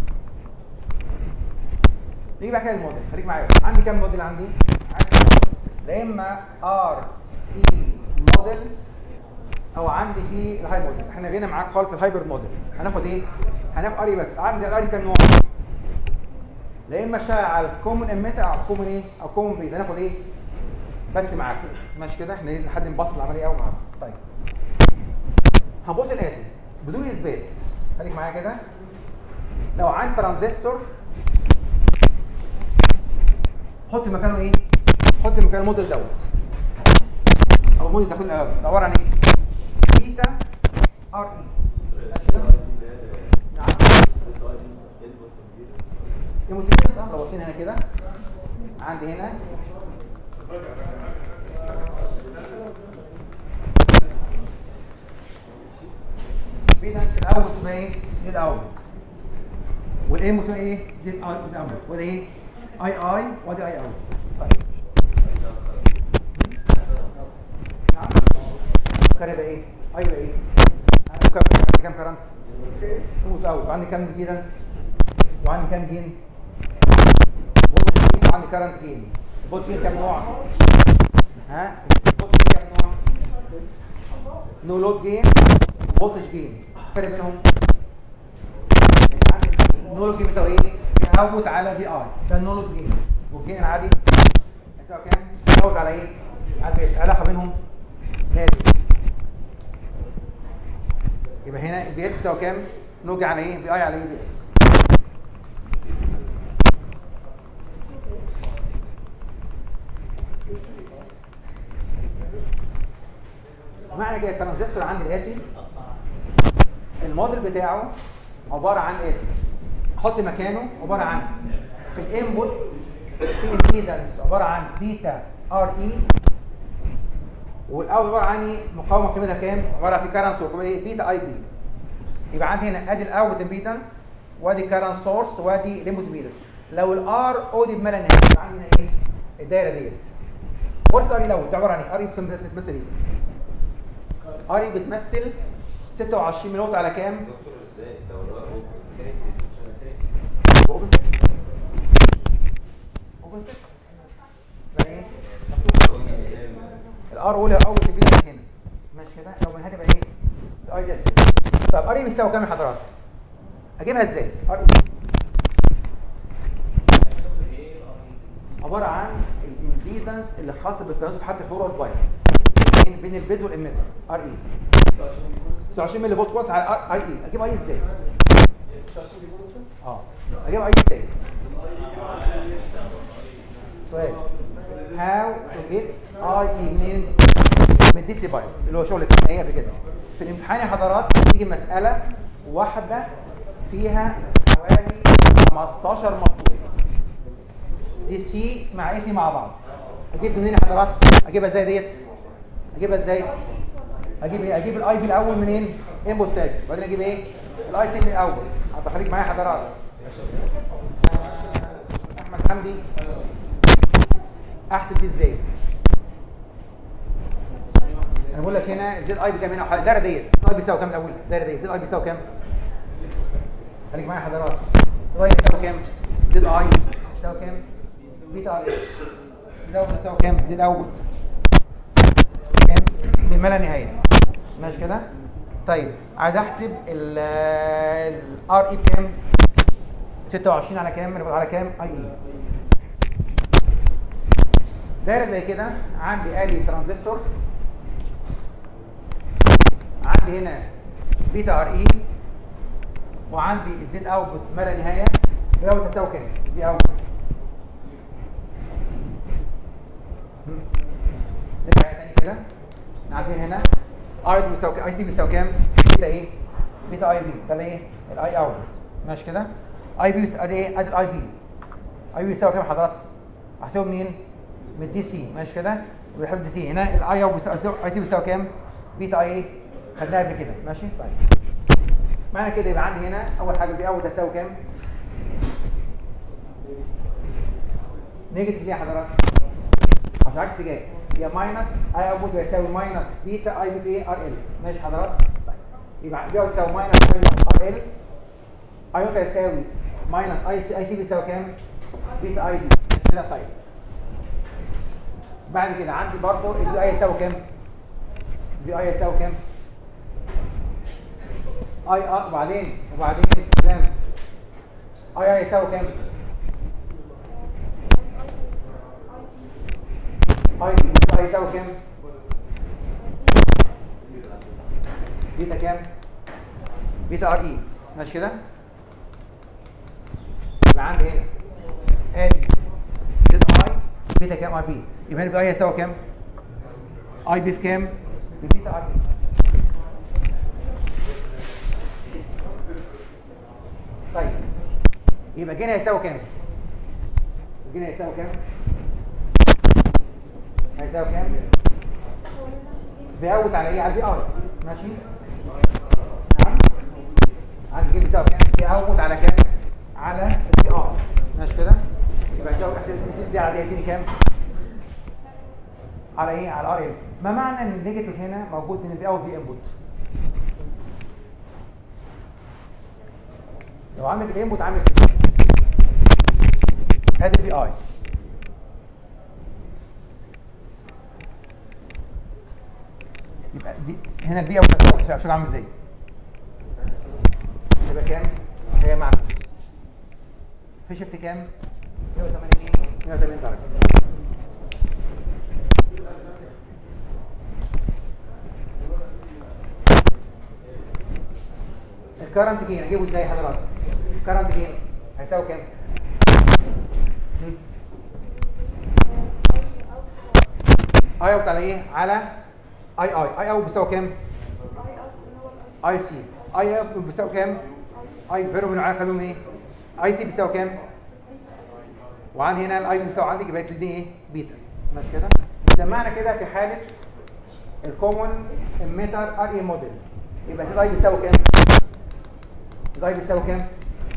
نيجي بقى كده الموديل خليك معايا عندي كام موديل عندي عندي لا اما ار اي موديل او عندي في الهاي موديل احنا جينا معاك خالص الهايبر موديل هناخد ايه هناخد اري بس عندي الاري كان نوع لا اما اشتغل على الكومن اميتر او الكومن ايه او كومن بيز هناخد ايه بس معاك ماشي كده احنا إيه لحد نبسط العمليه قوي معاك طيب هبص الاتي بدون اثبات خليك معايا كده لو عندي ترانزستور حط مكانه ايه حط مكانه موديل دوت او موديل داخل ده عباره عن ايه بيتا ار اي نعم الموتيفيشن اه لو بصينا هنا كده عندي هنا بيتا الاول تبقى ايه دي الاول والايه متبقى ايه دي الاول دي الاول وده ايه اي اي وادي اي اول طيب نعم كان يبقى ايه اي يبقى ايه عندي كام عندي كام كرنت متأول وعندي كام امبيدنس وعندي كام جين فولتج جين وعندي كرنت جين الفولتج جين كام نوع ها الفولتج جين كام نوع نو لود جين فولتج جين الفرق بينهم عندي نو لود جين بيساوي ايه اوت على في اي ده النو لود جين والجين العادي يساوي كام اوت على ايه عندي علاقه بينهم هذه يبقى هنا البي اس بيساوي كام نوجي على ايه بي اي على ايه بي اس معنى كده الترانزستور عندي الاتي الموديل بتاعه عباره عن اتي احط مكانه عباره عن في الانبوت في امبيدنس عباره عن بيتا ار اي والاول عباره عن ايه مقاومه قيمتها كام عباره في كارنس وقيمتها ايه بيتا اي بي يبقى عندي هنا ادي الاوت امبيدنس وادي كارنت سورس وادي الانبوت امبيدنس لو الار او دي بملا نهائي يبقى عندي هنا ايه الدايره ديت بص اري لو عباره عن ايه اري بتمثل ايه اري بتمثل 26 ملوت على كام دكتور ازاي لو هو اوبن سيستم اوبن سيستم يبقى ايه الار اولى اول امبيدنس هنا ماشي كده لو من هنا يبقى ايه الاي ده طب ار بيساوي كام يا حضرات اجيبها ازاي ار عباره عن الامبيدنس اللي خاص بالتناسب حتى الفورورد بايس بين بين البيز والاميتر ار اي 26 ملي فولت كويس على اي اي اجيب اي ازاي اه اجيب اي ازاي سؤال هاو تو جيت اي اي منين من الدي سي بايس اللي هو شغل التقنيه قبل كده في الامتحان يا حضرات تيجي مساله واحده فيها حوالي 15 مطلوب دي سي مع اي سي مع بعض اجيب منين يا حضرات اجيبها ازاي ديت اجيبها ازاي اجيب ايه اجيب الاي بي الاول منين انبوت ساج وبعدين اجيب ايه الاي سي من الاول هبقى خليك معايا حضرات احمد حمدي احسب دي ازاي انا بقول لك هنا زد اي بكام هنا الدايره ديت الاي بيساوي كام الاول الدايره ديت زد اي بيساوي كام خليك معايا حضرات الاي بيساوي كام زد اي بيساوي كام بيتا ار زد اوت بيساوي كام زد اوت كام لما لا نهايه ماشي كده طيب عايز احسب الار اي بكام 26 على كام نبقى على كام اي اي دايره زي كده عندي ادي ترانزستور عندي هنا بيتا ار اي وعندي الزد اوتبوت ما لا نهايه الاوت تساوي كام دي اوت نرجع تاني كده عندنا هنا ار بيساوي اي سي بيساوي كام بيتا ايه بيتا اي بي ده ايه الاي اوت ماشي كده اي بي ادي ايه ادي الاي بي اي بي يساوي كام يا حضرات احسبه منين من الدي سي ماشي كده ويحب دي سي هنا الاي او اي سي بيساوي كام بيتا اي ايه خدناها قبل كده ماشي طيب معنى كده يبقى عندي هنا اول حاجه بي اوت تساوي كام نيجاتيف ليه يا حضرات عشان عكس جاي يا ماينس اي اوتبوت يساوي ماينس بيتا اي بي في ار ال ماشي حضرات طيب يبقى بي اوت يساوي ماينس ار ال اي اوت يساوي ماينس اي سي اي سي بيساوي كام بيتا اي بي كده طيب بعد كده عندي برضه البي اي يساوي كام البي اي يساوي كام اي اه وبعدين وبعدين كام اي اي يساوي كام اي اي يساوي كام بيتا كام بيتا ار اي ماشي كده يبقى عندي هنا ادي زد اي بيتا كام ار بي يبقى هنا بي اي يساوي كام اي بي في كام في بيتا ار بي طيب يبقى جينا هيساوي كام جينا هيساوي كام هيساوي كام بيعود على ايه على البي ار ماشي نعم عندي جيم بيساوي كام بيعود على كام على البي ار ماشي كده يبقى الجو الاحتمال دي على دي كام على ايه على ار ال ما معنى ان النيجاتيف هنا موجود من البي اوت بي انبوت لو عندك الانبوت عامل كده ادي البي اي يبقى دي هنا البي اوت شكله عامل ازاي يبقى كام هي مع في شيفت كام 180 180 درجه الكرنت جين اجيبه ازاي حضرتك الكرنت جين هيساوي كام اي اوت على ايه على اي اي اي اوت بيساوي كام اي سي اي اوت بيساوي كام اي فيرو من عارف خليهم ايه اي سي بيساوي كام وعندي هنا الاي بيساوي عندك يبقى دي ايه بيتا ماشي كده ده معنى كده في حاله الكومون اميتر ار اي موديل يبقى زد اي بيساوي كام الاي بيساوي كام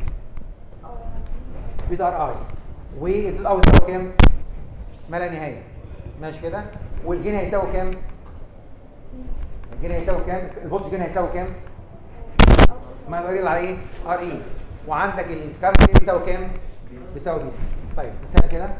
بيتا ار اي وزد الاي بيساوي كام ما لا نهايه ماشي كده والجين هيساوي كام الجين هيساوي كام الفولت جين هيساوي كام ما تقول على ايه ار اي وعندك الكارت بيساوي كام بيساوي بيتا طيب مثال كده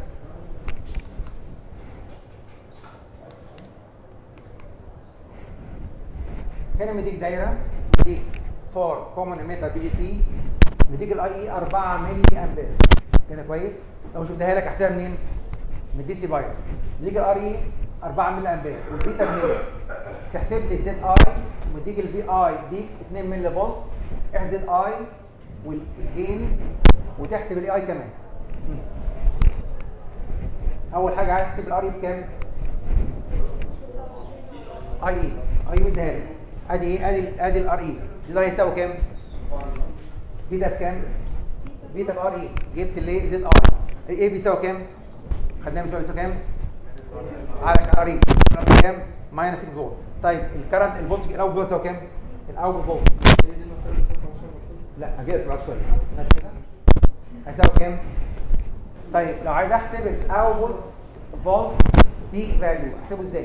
هنا مديك دايره مديك فور كومن اميتر بي جي تي مديك الاي اي 4 ملي امبير كده كويس لو شفتها لك احسبها منين من دي سي بايس مديك الار اي 4 ملي امبير والبيتا بملي تحسب لي زد اي ومديك الفي اي بيك 2 ملي فولت احسب اي والجين وتحسب الاي اي كمان اول حاجه عايز تحسب الار اي بكام اي اي اي مديها لك ادي ايه ادي ادي الار اي ده هيساوي كام بيتا بكام بيتا بار اي جبت اللي زد ار ايه بيساوي كام خدناه من شويه بيساوي كام على ار اي كام ماينس 6 فولت طيب الكرنت الفولت الاول فولت هو كام الاول فولت لا هجيلك بعد شويه ماشي كده هيساوي كام طيب لو عايز احسب الاول فولت بيك فاليو احسبه ازاي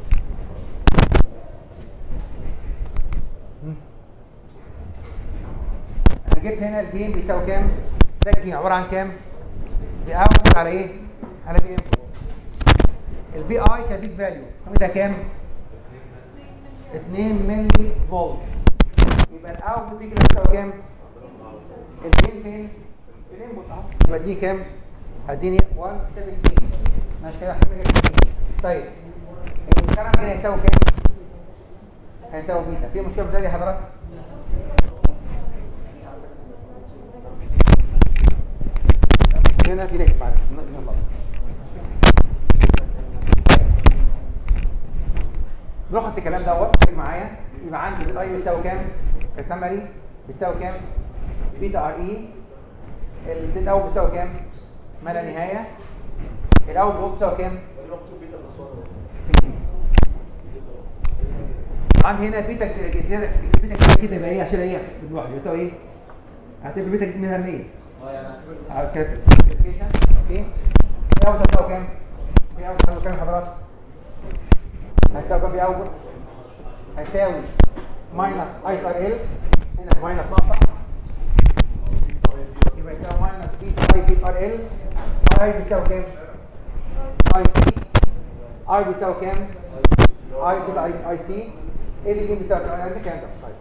انا جبت هنا الجيم بيساوي كام ده الجيم عباره عن كام دي اوت على ايه على بي ام الفي اي كبيك فاليو ده كام 2 ملي فولت يبقى الاوت بيجي بيساوي كام الجيم فين الانبوت اهو يبقى دي كام هديني 117 ماشي كده طيب الكلام هنا هيساوي كام هيساوي بيتا في مشكله في ذلك يا حضرات هنا في نجم بعد نخلص نلخص الكلام دوت خليك معايا يبقى عندي الاي بيساوي كام كسمري بيساوي كام بيتا ار اي الزد اوت بيساوي كام؟ ما لا نهايه الاوت بوت بيساوي كام؟ عندي هنا بيتا كده كده بيتا كده كده يبقى ايه عشان ايه لوحده يساوي ايه؟ هتبقى بيتا جديد منها منين؟ على الكاتب اوكي ايه اوت هتساوي كام؟ ايه اوت هتساوي كام يا حضرات؟ هيساوي كام في اوت؟ هيساوي ماينس اي ار ال هنا ماينس ناقصه يبقى يساوي ماينس بي اي بي ار ال اي بيساوي كام؟ اي بي اي بيساوي كام؟ اي بي اي اي سي ايه اللي بيساوي كام؟ انا عايز الكلام ده طيب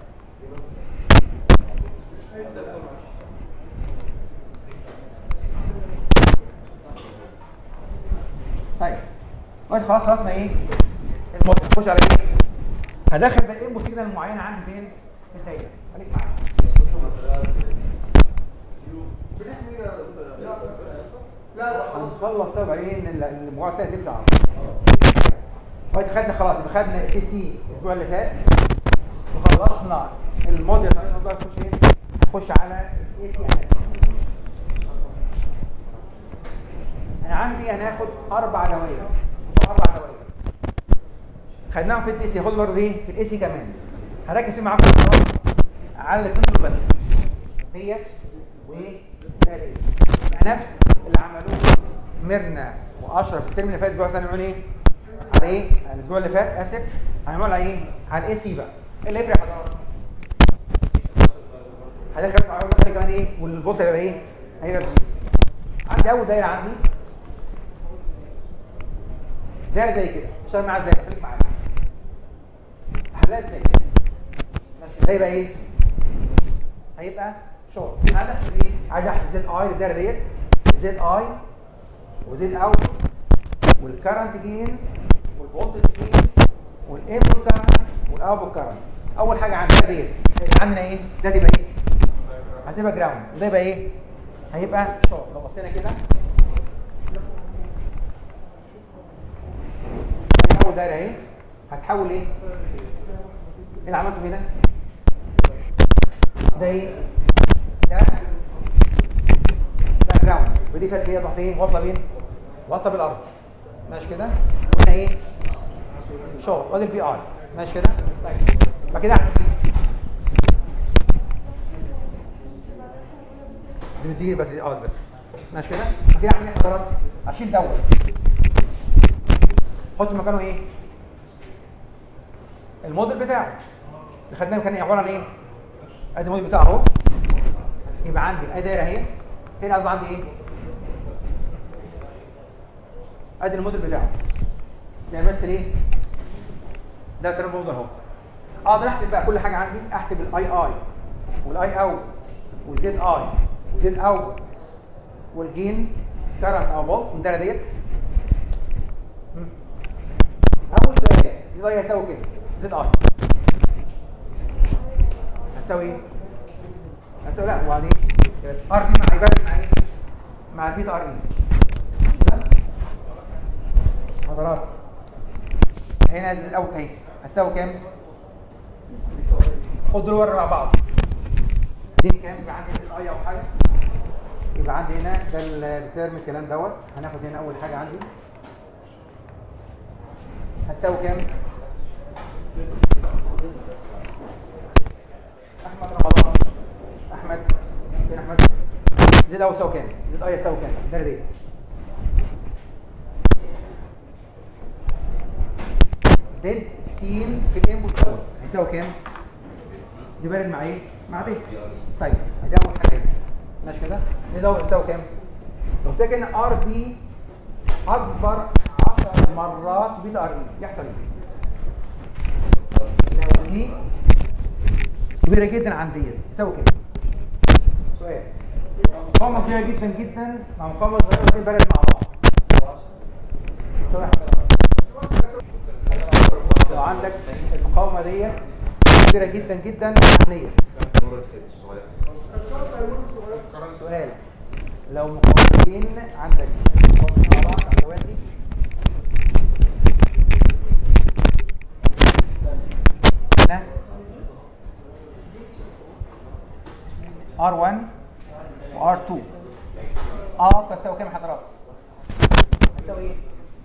طيب دلوقتي خلاص خلصنا ايه؟ الموضوع نخش على ايه؟ هدخل بقى ايه سيجنال المعينه عندي فين؟ في الدايره خليك معايا لا لا هنخلص طبعا ايه ان ال- المجموعه الثانيه تبدا على طول دلوقتي خدنا خلاص يبقى خدنا اي سي الاسبوع اللي فات وخلصنا الموديل طيب بقى نخش ايه؟ نخش على الاي سي انا عندي هناخد اربع دوائر اربع دوائر خدناهم في الاي سي خد برضه ايه في الاي سي كمان هركز فيه معاكم النهارده على الاثنين دول بس ديت وايه ده ديت يبقى نفس اللي عملوه ميرنا واشرف الترم اللي فات دلوقتي هنعمل ايه على ايه على الاسبوع اللي فات اسف هنعمل على ايه على الاي سي بقى ايه اللي يفرق يا حضرتك هدخل معاهم ده كمان ايه والفولت هيبقى ايه هيبقى بزيرو عندي اول دايره عندي دايره زي كده اشتغل معاها ازاي خليك معايا هحلها ازاي ماشي ده يبقى ايه هيبقى شورت عايز احسب ايه عايز احسب زد اي للدايره ديت زد اي وزد اوت والكرنت جين والفولتج جين والانبوت كرنت والاوتبوت كرنت اول حاجه عندنا ديت هيبقى عندنا ايه ده تبقى ايه هتبقى جراوند وده يبقى ايه هيبقى شورت لو بصينا كده ادي اول دايره اهي هتحول ايه ايه اللي عملته هنا ده ايه ده ده جراوند ودي كانت هي ضغط ايه واصله بين واصله بالارض ماشي كده وهنا ايه شورت وادي البي ار ماشي كده طيب بعد كده اعمل ايه دي دي بس دي اه بس ماشي كده بعد كده اعمل ايه يا حضرتك اشيل دوت حط مكانه ايه الموديل بتاعه اللي خدناه كان عباره عن ايه ادي الموديل بتاعه اهو يبقى عندي ادي دايره اهي هنا قصدي عندي ايه ادي الموديل بتاعه ده يمثل ايه ده الكلام الموضوع اهو اقدر احسب بقى كل حاجه عندي احسب الاي اي والاي اوت والزد اي وزد اوت والجين كرنت او فولت من الدايره ديت مم. اول سؤال دي اي هيساوي كده زد اي هتساوي ايه هتساوي لا وبعدين ار دي مع يبقى مع ايه مع البيتا ار اي حضرات هنا دي الاوت اهي هتساوي كام خد دول ورا مع بعض دي كام يبقى عندي الاي او حاجه يبقى عندي هنا ده الترم الكلام دوت هناخد هنا اول حاجه عندي هتساوي كام احمد رمضان احمد فين احمد زد او يساوي كام زد اي يساوي كام ده ديت زد س في الانبوت دوت هيساوي كام دي بارد مع ايه مع دي طيب ادي اول حاجه هنا. ماشي كده دي دوت يساوي كام لو قلت لك ان ار بي اكبر 10 مرات بيتا ار اي يحصل ايه لو دي كبيره جدا عن ديت يساوي كام سؤال مقاومه كبيره جدا جدا مع مقاومه صغيره الاثنين بارد مع بعض يساوي واحد. لو عندك المقاومه ديت كبيره جدا جدا عن ديت سؤال لو مقاومتين عندك مقاومتين مع بعض على التوازي هنا R1 و R2 اه تساوي كام يا حضرات؟ تساوي ايه؟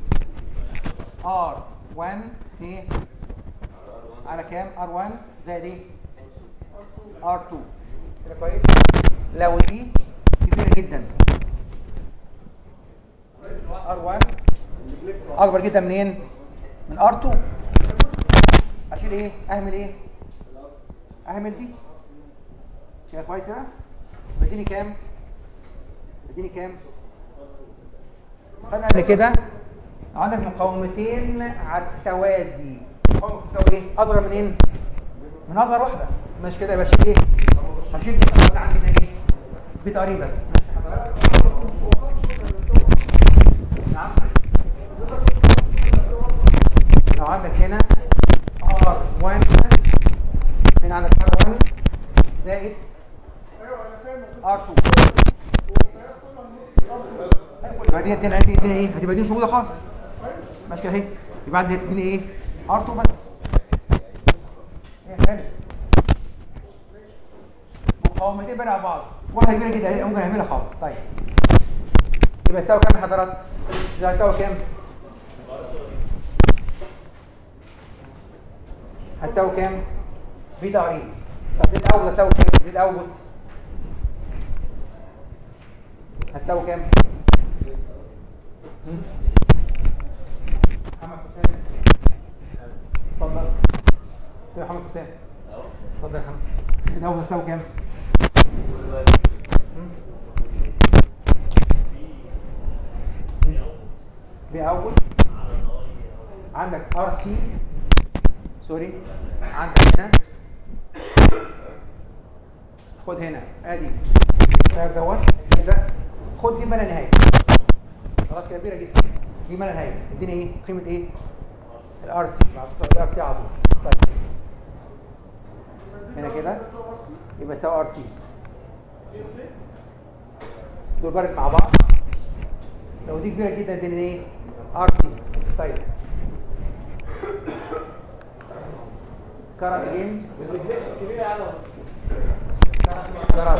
R1 في على كام؟ R1 زائد ايه؟ R2 كده كويس؟ لو دي كبيرة جدا R1 أكبر جدا منين؟ من R2 أشيل ايه؟ أهمل ايه؟ أهمل دي كده كويس كده؟ بديني كام؟ بديني كام؟ خدنا قبل كده عندك مقاومتين على التوازي مقاومة بتساوي ايه؟ أصغر منين؟ من أصغر واحدة ماشي كده يبقى شيل ايه؟ هشيل دي أصغر عندي هنا ايه؟ بيت قريب بس ماشي حضرتك؟ نعم لو عندك هنا R1 هنا عندك R1 زائد R2 يبقى دي هتدينا عندي هتدينا ايه؟ هتبقى دي مش موجوده خالص ماشي كده اهي يبقى عندي هتدينا ايه؟ R2 بس ايه حلو مقاومتين بين على بعض واحده كبيره جدا اهي ممكن اعملها خالص طيب يبقى يساوي كام يا حضرات؟ ده هيساوي كام؟ هتساوي كام؟ في تقريب طب زيت اوت هتساوي كام؟ زيت اوت هتساوي كام؟ هم؟ محمد حسام اتفضل يا محمد حسام اتفضل يا محمد زيت اوت هتساوي كام؟ هم؟ في اوت عندك ار سي سوري عندك هنا خد هنا ادي التاير دوت كده خد دي ما لا نهايه خلاص كده كبيره جدا دي ما لا نهايه اديني ايه قيمه ايه الار سي الار سي على طول طيب هنا كده يبقى يساوي ار سي دول بارد مع بعض لو دي كبيره جدا اديني ايه ار سي طيب كارت جيم كبير على كارت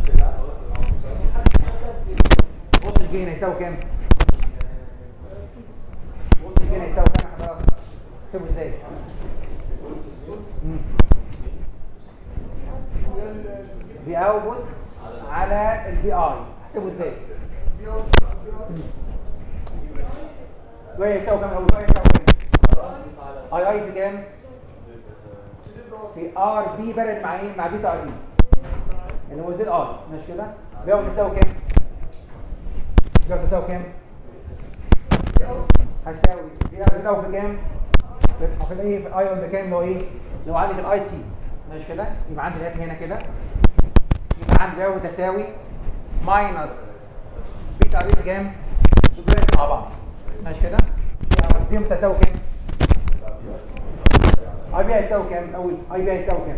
فولت الجين هيساوي كام؟ فولت الجين هيساوي كام يا حضرتك؟ احسبه ازاي؟ مم. في اوتبوت على البي اي احسبه ازاي؟ شويه يساوي كام الاول؟ شويه يساوي كام؟ اي اي في كام؟ في ار بي بارد مع ايه؟ مع بيتا ار بي اللي هو زد ار ماشي كده؟ بياخد تساوي كام؟ بياخد تساوي كام؟ هتساوي دي هتساوي في كام؟ في في الايه في الايون ده كام اللي هو ايه؟ اللي هو عندك الاي سي ماشي كده؟ يبقى عندي دلوقتي هنا كده يبقى عندي بياخد تساوي ماينس بيتا ار بي في كام؟ دول مع بعض ماشي كده؟ يبقى دي متساوي كام؟ اي بي هيساوي كام الاول اي بي هيساوي كام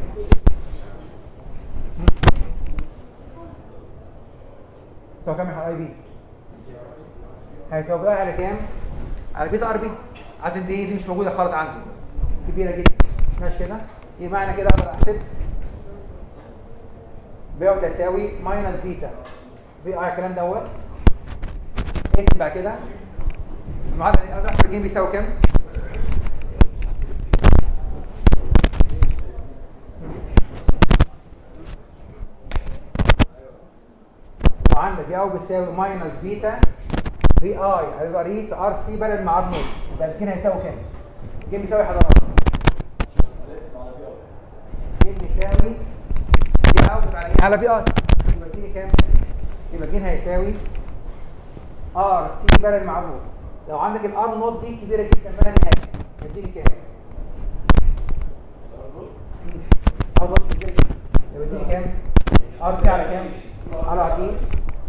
يساوي كام يا اي بي هيساوي بقى على كام على بيتا ار بي عايز دي دي مش موجوده خالص عندي كبيره جدا ماشي كده يبقى معنى كده اقدر احسب بيو تساوي ماينس بيتا في اي الكلام دوت اقسم بعد كده المعادله دي اقدر احسب الجيم بيساوي كام وعندك ياو بيساوي ماينس بيتا في اي هيبقى ري في ار سي بدل مع ار نوت يبقى الجين هيساوي كام؟ الجين بيساوي حضرتك الجين بيساوي في اوت على ايه؟ على في اي يبقى الجين كام؟ يبقى الجين هيساوي ار سي بدل مع ار نوت لو عندك الار نوت دي كبيره جدا بلا نهايه هتديني كام؟ ار نوت كبيره جدا يبقى اديني كام؟ ار سي على كام؟ على ار اي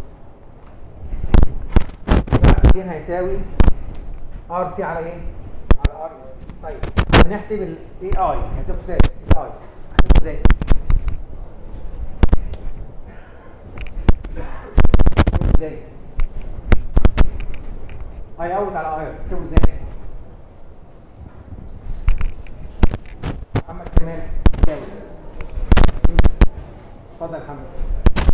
الجين هيساوي ار سي على ايه؟ على ار طيب هنحسب الاي اي هنحسبه ازاي؟ الاي اي هنحسبه ازاي؟ هنحسبه ازاي؟ اي اوت على اي هنحسبه ازاي؟ محمد كمال يساوي اتفضل يا محمد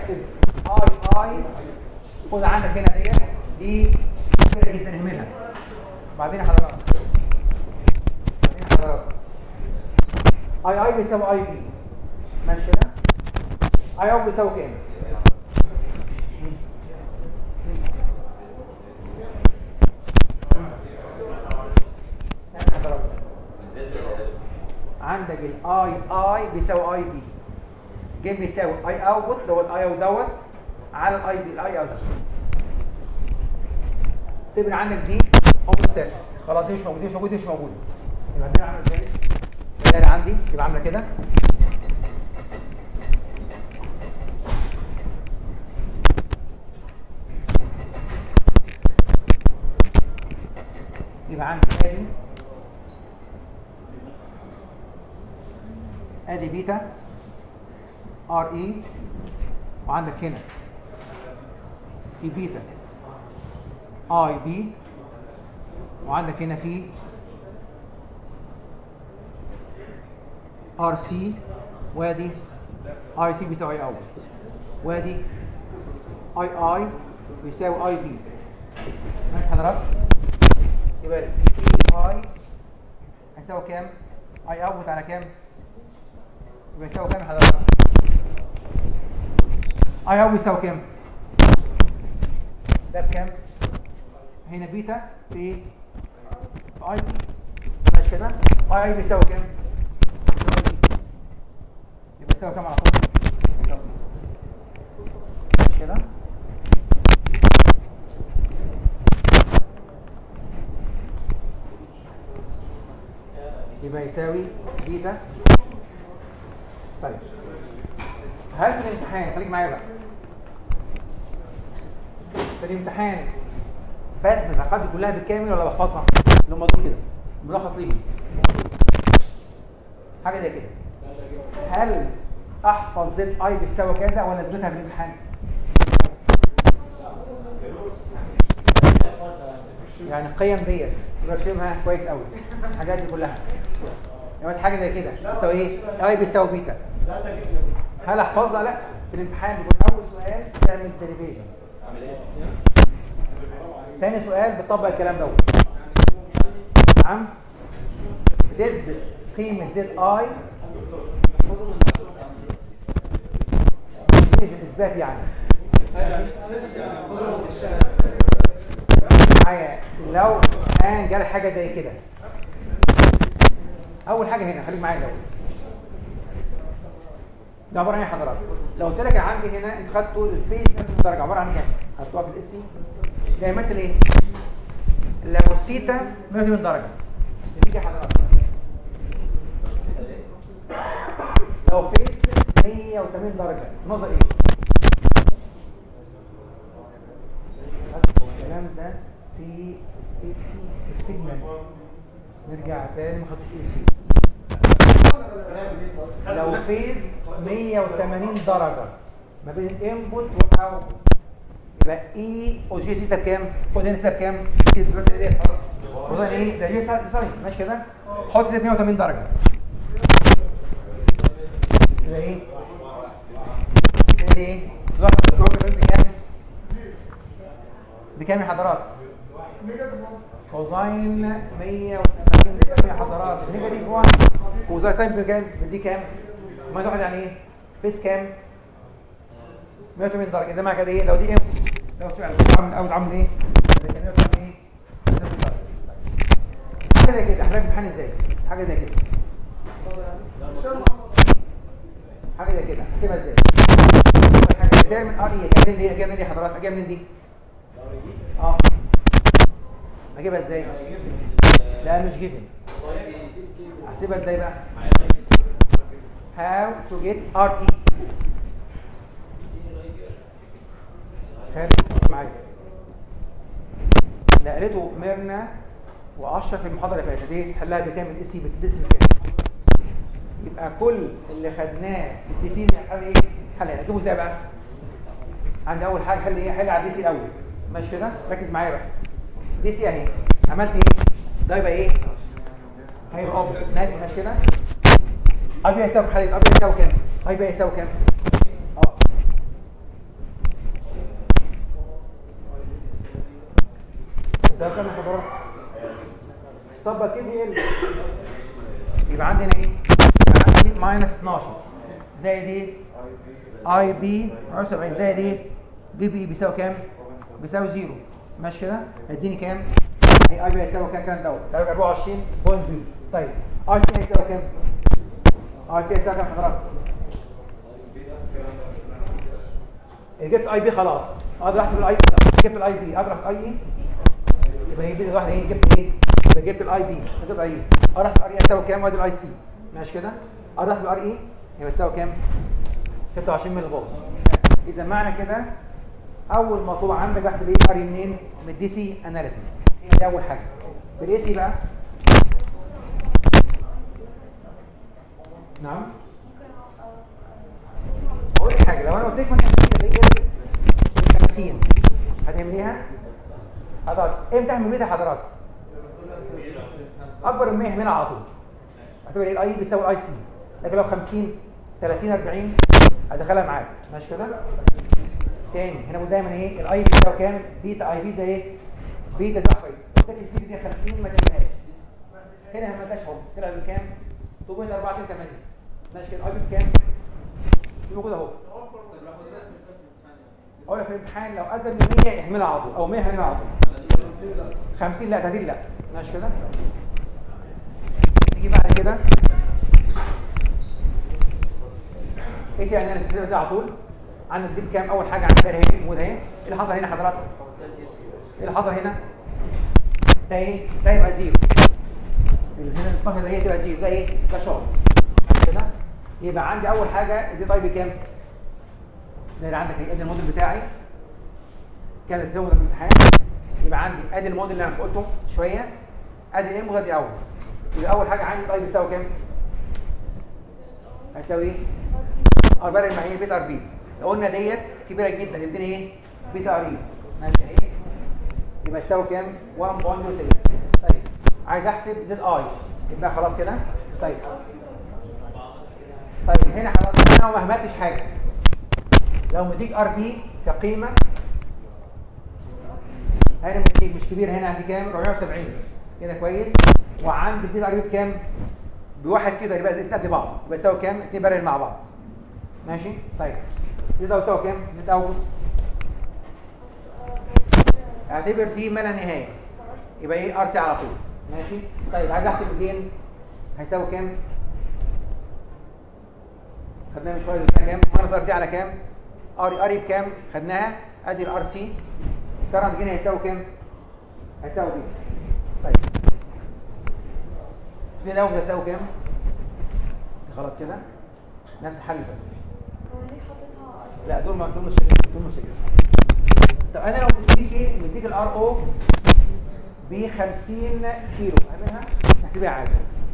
احسب اي اي خد عندك هنا ديت دي كده جدا اهملها بعدين حضرتك بعدين حضرتك اي اي بيساوي اي بي ماشي كده اي اي بيساوي كام كام حضرتك عندك الاي اي بيساوي اي بي جيم بيساوي اي اوتبوت اللي هو الاي اوت دوت على الاي بي الاي اوت تبقى عندك دي اوبن سيت خلاص دي مش موجوده دي مش موجوده دي مش موجوده يبقى الدايره عامله ازاي؟ الدايره عندي تبقى عامله كده يبقى عندي ادي ادي بيتا ار اي وعندك هنا في بيتا اي بي وعندك هنا في ار سي وادي اي سي بيساوي اي اوت وادي اي اي بيساوي اي بي ماشي حضرتك يبقى اي اي هيساوي كام اي اوت على كام يبقى يساوي كام حضرتك اي اوت بيساوي كام ده بكام هنا بيتا في ايه في اي بي ماشي كده اي اي بيساوي كام بيساوي بي. يبقى يساوي كام على طول يساوي بي. ماشي كده يبقى يساوي بيتا طيب هل في الامتحان خليك معايا بقى في الامتحان بثبت العقاد دي كلها بالكامل ولا بحفظها؟ اللي هم دول كده ملخص ليهم هم دول. حاجه زي كده هل احفظ زد اي بتساوي كذا ولا اثبتها في الامتحان؟ يعني القيم ديت برسمها كويس قوي الحاجات دي كلها يعني حاجه زي كده بتساوي ايه؟ اي بيساوي بيتا هل احفظها؟ لا في الامتحان بيكون اول سؤال تعمل ديريفيشن تاني سؤال بتطبق الكلام دوت نعم بتثبت قيمة زد اي ماشي اثبات يعني معايا لو الان جالي حاجة زي كده اول حاجة هنا خليك معايا الاول ده عباره عن ايه يا حضرتك لو قلت لك عندي هنا انت خدتوا الفيز درجه عباره عن كام خدتوها في الاس سي ده يمثل ايه لو الثيتا 180 درجه تيجي حضرتك لو فيز 180 درجه نظر ايه الكلام ده في اي سي السيجنال نرجع تاني ما خدتوش اي سي لو فيز 180 درجة ما بين الانبوت والاوتبوت يبقى اي او جي سيتا بكام؟ خد هنا سيتا بكام؟ كده دلوقتي ايه خد ايه؟ ده جي ساين ماشي كده؟ حط سيتا 180 درجة يبقى ايه؟ كده ايه؟ ظهر الكوكب بكام؟ بكام يا حضرات؟ كوزاين 180 بكام يا حضرات؟ نيجاتيف 1 كوزاين ساين بكام؟ بدي كام؟ ما تاخد يعني ايه؟ فيس كام؟ 180 درجة زي ما كده ايه؟ لو دي ايه؟ لو سؤال عامل اول عامل ايه؟ يبقى 180 ايه؟ 180 درجة. حاجة زي كده احنا بنمتحن ازاي؟ حاجة زي كده حاجة زي كده هسيبها ازاي؟ حاجة جاية من ار ايه؟ جاية منين دي؟ جاية منين دي حضرتك؟ جاية منين دي؟ اه اجيبها ازاي؟ لا مش جيفن احسبها ازاي بقى؟ how to get RE خالد معايا نقلته ميرنا واشرف في المحاضره اللي فاتت دي تحلها بكام الاس سي بتدسم كام يبقى كل اللي خدناه في الدي سي حل ايه حل هنا اجيبه ازاي بقى عندي اول حاجه حل ايه حل على الدي سي الاول ماشي كده ركز معايا بقى دي سي اهي عملت ايه ده يبقى ايه هيبقى اوف ناتج ماشي كده اي بي يساوي حاليا اي بي يساوي كام اي بي يساوي كام اه ده كام يا حضرتك طبق كده ايه ال- يبقى عندنا ايه يبقى عندي ماينس 12 زائد ايه اي بي 70 زائد ايه بي بي بيساوي كام بيساوي زيرو ماشي كده هيديني كام هي اي بي هيساوي كام كام دوت هيبقى 24.0 طيب اي سي هيساوي كام اي سي هيساوي كام حضرتك جبت اي بي خلاص اقدر احسب الاي جبت الاي بي اقدر احسب اي اي يبقى يبقى واحد ايه جبت ايه يبقى جبت الاي بي جبت اي اقدر احسب ار اي يساوي كام وادي الاي سي ماشي كده اقدر احسب ار اي يبقى يساوي كام 26 ملي فولت اذا معنى كده اول مطلوب عندك احسب ايه ار منين من الدي سي اناليسيس هي دي اول حاجه في الاي سي بقى نعم اقول لك حاجه لو انا قلت لك مثلا دي ديت 50 هتعمليها حضرتك امتى اعمل بيها حضرتك اكبر من 100 اعملها على طول اعتبر الاي بيساوي الاي سي لكن لو 50 30 40 هدخلها معاك ماشي كده تاني هنا بقول دايما ايه الاي بيساوي كام بيتا اي بي ده ايه بيتا ده فايده قلت لك البيتا دي 50 ما تعملهاش هنا ما عملتهاش اهو طلع بكام 2.428 ماشي كده الاي بي بكام موجود اهو اقول لك في الامتحان لو ازيد من 100 احملها على طول او 100 احملها على طول 50 لا 30 لا ماشي كده نيجي بعد كده ايه يعني انا استخدمها ده على طول عندك دي كام اول حاجه عندنا اهي موجوده اهي ايه اللي حصل هنا حضرتك ايه اللي حصل هنا ده ايه ده يبقى زيرو اللي هنا الطاقه اللي هي تبقى زيرو ده ايه ده شورت كده يبقى عندي اول حاجه زي طيب بكام ده اللي عندك ايه ادي الموديل بتاعي كانت زود الامتحان يبقى عندي ادي الموديل اللي انا قلته شويه ادي ايه الموديل اول يبقى اول حاجه عندي طيب يساوي كام هيساوي ايه ار بار المعيه بيتا ار بي لو قلنا ديت كبيره جدا تديني ايه بيتا ار اي ماشي ايه يبقى يساوي كام 1.06 طيب عايز احسب زد اي يبقى خلاص كده طيب طيب هنا حضرتك انا ما همتش حاجه لو مديك ار بي كقيمه هنا مديك مش كبير هنا عندي كام 470 كده كويس وعندي البيتا ار بي بكام بواحد كده يبقى الاثنين قد بعض يبقى يساوي كام اثنين بارل مع بعض ماشي طيب دي ده يساوي كام نتأول اعتبر دي ما لا نهايه يبقى ايه ار سي على طول ماشي طيب عايز احسب الجين هيساوي كام خدناها من شويه ده كام ماينس ار سي على كام ار ار بكام خدناها ادي الار سي كرنت جين هيساوي كام هيساوي دي طيب في ده هيساوي كام خلاص كده نفس الحل ده هو ليه حاططها لا دول ما دول مش شريك دول مش شريك طب انا لو مديك ايه مديك الار او ب 50 كيلو اعملها احسبها عادي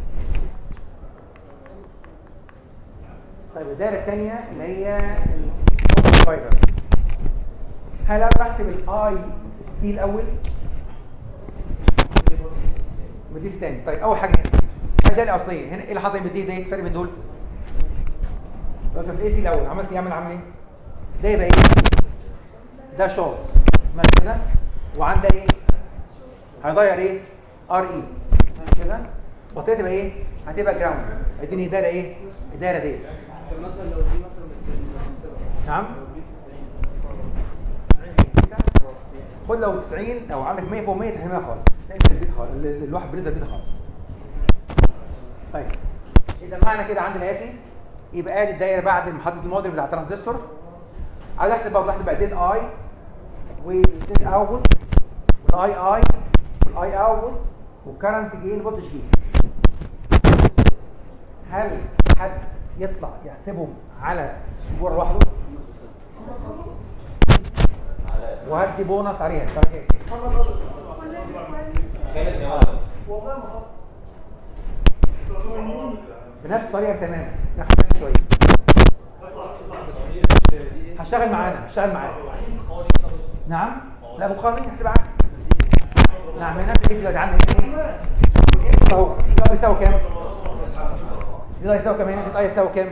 طيب الدايره الثانيه اللي هي الاوتو فايبر هل انا بحسب الاي بي الاول بديس تاني طيب اول حاجه هنا الدايره الاصليه هنا ايه اللي حصل بدي ده الفرق بين دول لو كان في الاي سي الاول عملت ايه عمل عمل ايه ده يبقى ايه ده شورت ماشي كده وعنده ايه هيغير ايه ار اي ماشي كده بطاريه تبقى ايه هتبقى جراوند اديني دايره ايه الدايره ديت طب مثلا لو دي مثلا بتساوي- نعم لو دي 90 خد لو 90 لو عندك 100 فوق 100 تحميها خالص تقفل البيت خالص ال- الواحد بينزل البيت خالص طيب اذا معنى كده عندنا الاتي يبقى ادي الدايره بعد ما حطيت الموديل بتاع الترانزستور عايز احسب برضه احسب بقى زد اي وزد اوت والاي اي والاي اوت والكرنت جين فولتج جين هل حد يطلع يحسبهم على سبوره لوحده وهدي بونص عليها طيب خالد جمال والله ما حصل بنفس الطريقه تماما ناخد شويه هشتغل معانا هشتغل معانا نعم لا مقارنين نحسب عادي نعم هنا في الاسم عندنا هنا ايه الانبوت اهو ده بيساوي كام ده يساوي كام هنا ده يساوي كام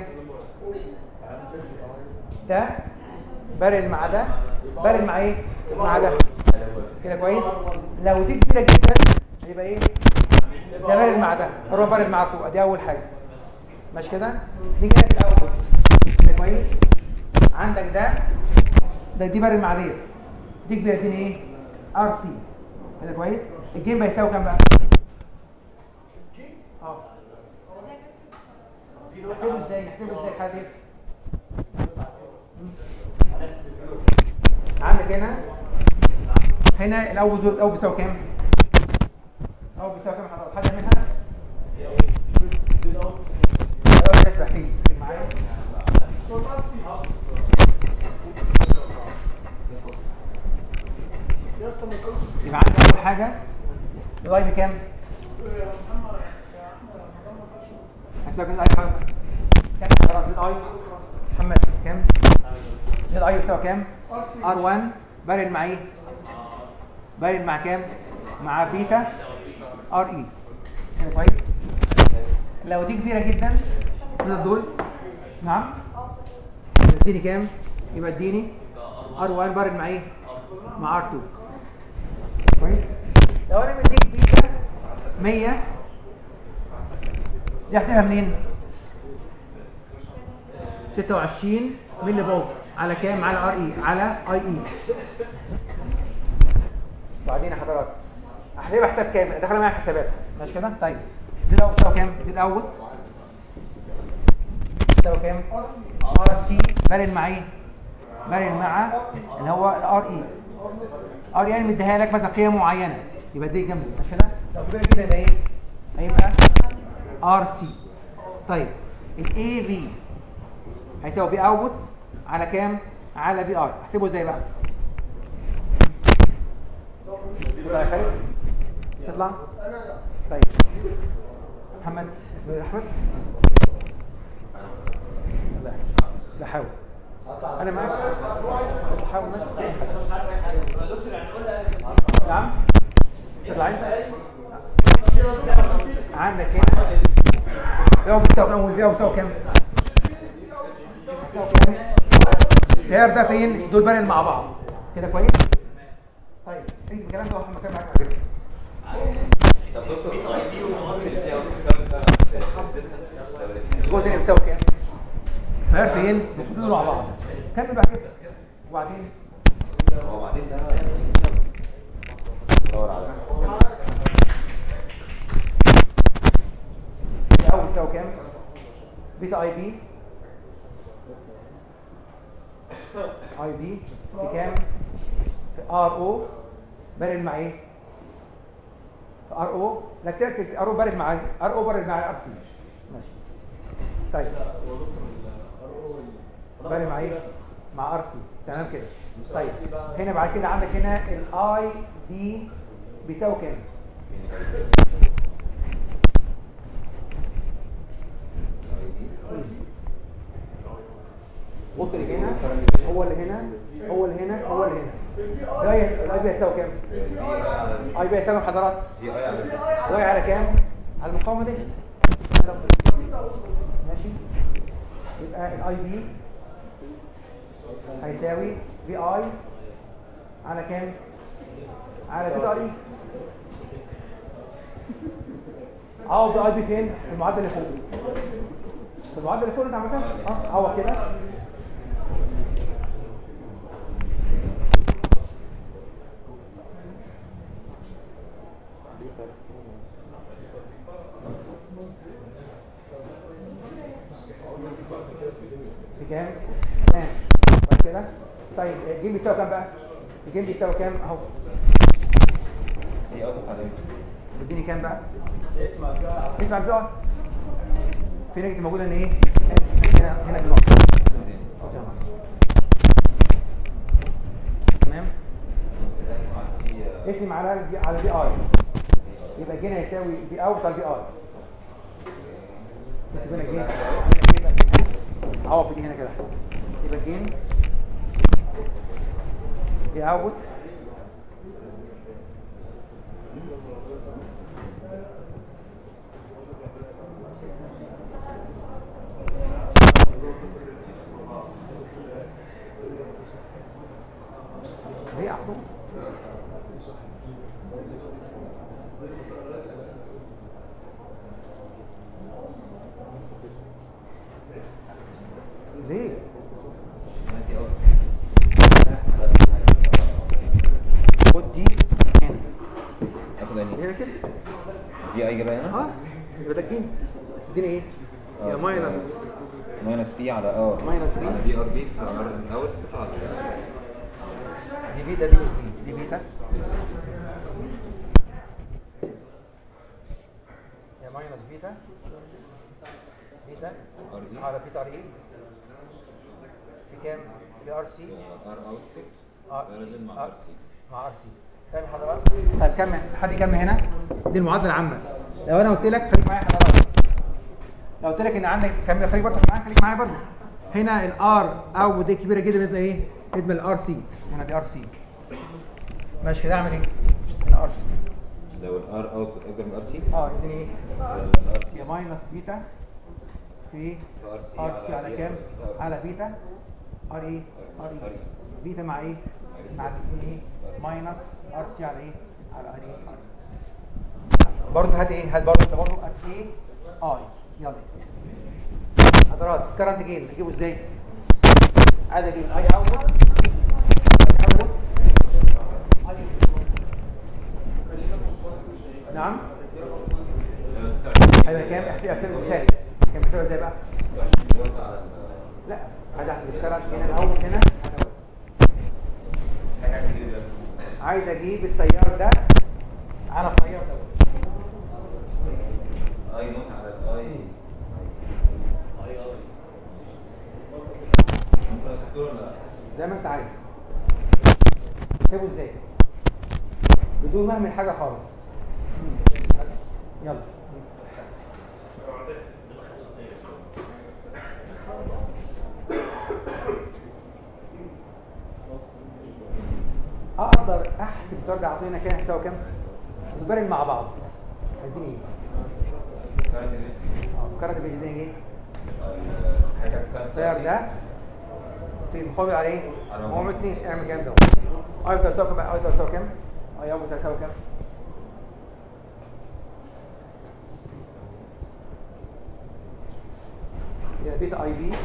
ده بارل مع ده بارل مع ايه مع ده كده كويس لو دي كبيره جدا هيبقى ايه ده بارد مع ده هو بارد مع الطوق دي اول حاجه ماشي كده نيجي هنا في الاول كده كويس عندك ده ده دي بارد مع ديت دي كبيره اديني ايه ار سي كده كويس الجيم هيساوي كام بقى اه نحسبه ازاي نحسبه ازاي الحاله ديت عندك هنا هنا الاول الاول بيساوي كام الاول بيساوي كام حضرتك حد منها الاول الناس تحتيه معايا يبقى عندي اول حاجه الاي بكام هسيبك الاي حضرتك كام حضرتك زد اي محمد كام زد اي بيساوي كام ار 1 بارد مع ايه بارد مع كام مع بيتا ار اي كده كويس لو دي كبيره جدا من دول نعم اديني كام يبقى اديني ار 1 بارد مع ايه مع ار 2 كويس لو انا مديك بيتا 100 دي احسبها منين 26 ملي فولت على كام على ار اي على اي اي بعدين يا حضرات هحسبها حساب كامل داخله معايا حسابات ماشي كده طيب دي الاول تساوي كام دي الاول تساوي كام ار سي بارل مع ايه بارل مع اللي هو الار اي ار اي مديها لك مثلا قيمه معينه يبقى دي جنب ماشي كده لو كبيره كده يبقى ايه هيبقى ار سي طيب الاي في هيساوي بي اوت على كام على بي ار احسبه ازاي بقى تطلع يا خالد تطلع طيب محمد اسمه ايه احمد لا لا حاول انا معاك حاول نعم تطلع انت عندك هنا ده بيساوي كام والبيع بيساوي كام بيساوي كام التيار ده فين دول بارل مع بعض كده كويس طيب انت الكلام ده واحد مكان معاك على فكره طب دكتور الاي بي والمصادر اللي فيها بتساوي الجهد هنا بيساوي كام التيار فين المفروض دول مع بعض كمل بعد كده وبعدين هو بعدين ده دور على الاول بيساوي كام بيتا اي بي اي بي بكام في ار او بارل مع ايه في ار او لا تكتب ار او بارل مع ار او بارل مع ار سي ماشي طيب بارل مع ايه مع ار سي تمام كده طيب هنا بعد كده عندك هنا الاي بي بيساوي كام بص اللي هنا هو اللي هنا هو اللي هنا هو اللي هنا الاي الاي بي هيساوي كام اي بي هيساوي حضرات دي اي على الاي على كام على المقاومه دي ماشي يبقى الاي بي هيساوي في اي على كام على بي اي عوض اي بي فين في المعدل اللي فوق في المعدل اللي فوق اللي انت عملتها اه عوض كده بكام؟ تمام بعد كده طيب الجيم بيساوي كام بقى؟ الجيم بيساوي كام اهو دي اوت على اديني كام بقى؟ اسمع بقى اسمع بتوع في نجد موجوده ان ايه؟ هنا هنا بالنقط تمام؟ اسم على البي على بي اي يبقى الجين هيساوي بي اوت على بي اي بس هنا الجين عوض في دي هنا كده يبقى الجين بي اوت هي عطوه ليه؟ خد دي هنا اخد انهي هنا كده دي اي جبهه هنا اه يبقى ده الجيم تديني ايه؟ يا ماينس ماينس بي على ار ماينس بي. على بي ار بي في ار اوت بتاع دي بيتا دي مش دي دي بيتا يا ماينس بيتا بيتا ار اي على بيتا ار اي في كام؟ في ار سي ار اوت اه بارلل مع ار سي مع ار سي فاهم حضرتك؟ طيب كمل حد يكمل هنا دي المعادله العامه لو انا قلت لك خليك معايا حضرتك لو قلت لك ان عندك كمل خليك برضه معايا خليك معايا برضه هنا الار او دي كبيره جدا يبقى ايه؟ يبقى الار سي هنا دي ار سي ماشي كده اعمل ايه؟ هنا ار سي لو الار اوت اكبر من ار سي اه يديني ايه؟ الار سي يا ماينس بيتا في ار سي ار سي على كام؟ على بيتا ار ايه؟ ار ار ايه اي بيتا مع ايه؟ مع الاثنين ايه؟ ماينس ار سي على ايه؟ على ار ايه؟ برضه هات ايه؟ هات برضه انت برضه هات ايه؟ اي يلا حضرات الكرنت جين نجيبه ازاي؟ عايز اجيب اي اوت اوت نعم هيبقى كام؟ احسب احسب ازاي؟ كام بتبقى ازاي بقى؟ لا عايز احسب الكرنت هنا الاول هنا عايز اجيب التيار ده على التيار ده اي نوت على الاي اي اي ممكن اسكتور ولا لا؟ زي ما انت عايز تسيبه ازاي بدون ما اعمل حاجه خالص يلا اقدر احسب الدرجه اعطينا كام هيساوي كام نتبرل مع بعض هيديني ايه ساعة ايه؟ اه الكرنت بيديني ايه حاجة كانت التيار ده في مقابل على ايه؟ على هو مقابل. اتنين اعمل كام ده؟ اي بتساوي كام؟ اي بتساوي كام؟ اي او بتساوي كام؟ يبقى بيتا اي بي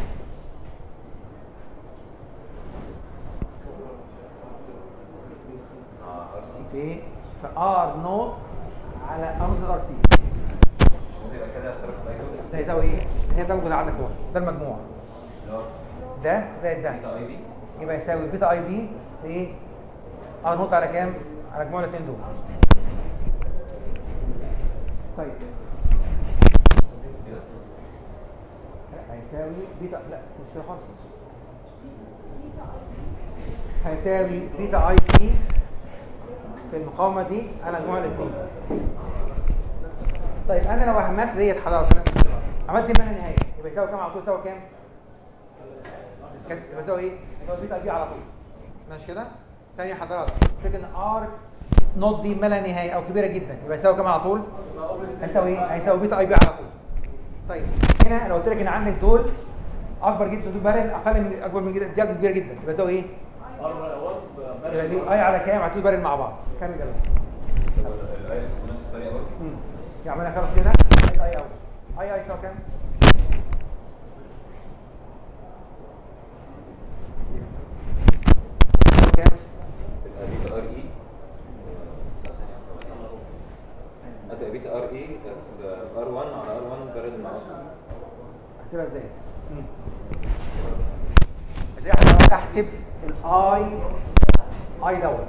اه ار سي في في ار نوت على ار نوت ار سي ممكن يبقى كده طرف الاي نوت ده يساوي ايه؟ هي ده موجود عندك هو ده المجموع اللي هو ده زائد ده بيتا اي بي يبقى يساوي بيتا اي بي في ايه؟ ار نوت على كام؟ على مجموع الاثنين دول طيب كده لا، هيساوي بيتا لا مش كده خالص هيساوي بيتا اي بي في المقاومه دي على مجموع الاثنين طيب انا لو عملت ديت حضرتك عملت دي ما لا نهايه يبقى يساوي كام على طول يساوي كام؟ يبقى يساوي ايه؟ يساوي بيتا اي بي على طول ماشي كده؟ تاني حضرتك فكرة ان ار نوت دي ما لا نهايه او كبيره جدا يبقى يساوي كام على طول؟ هيساوي ايه؟ هيساوي بيتا اي بي على طول طيب هنا لو قلت لك ان عندك دول اكبر جدا دول بارل اقل من اكبر من كده دي كبيره جدا يبقى ده ايه؟ يبقى دي اي على كام؟ هتقول بارل مع بعض كام يلا طب الاي بنفس الطريقة برضه امم يعملها خلاص كده اي اي اول اي اي يساوي كام؟ يساوي كام؟ تبقى بيتا ار اي هتبقى بيتا ار اي ار 1 على ار 1 بارد مع ار احسبها ازاي؟ ازاي احنا احسب الاي اي دوت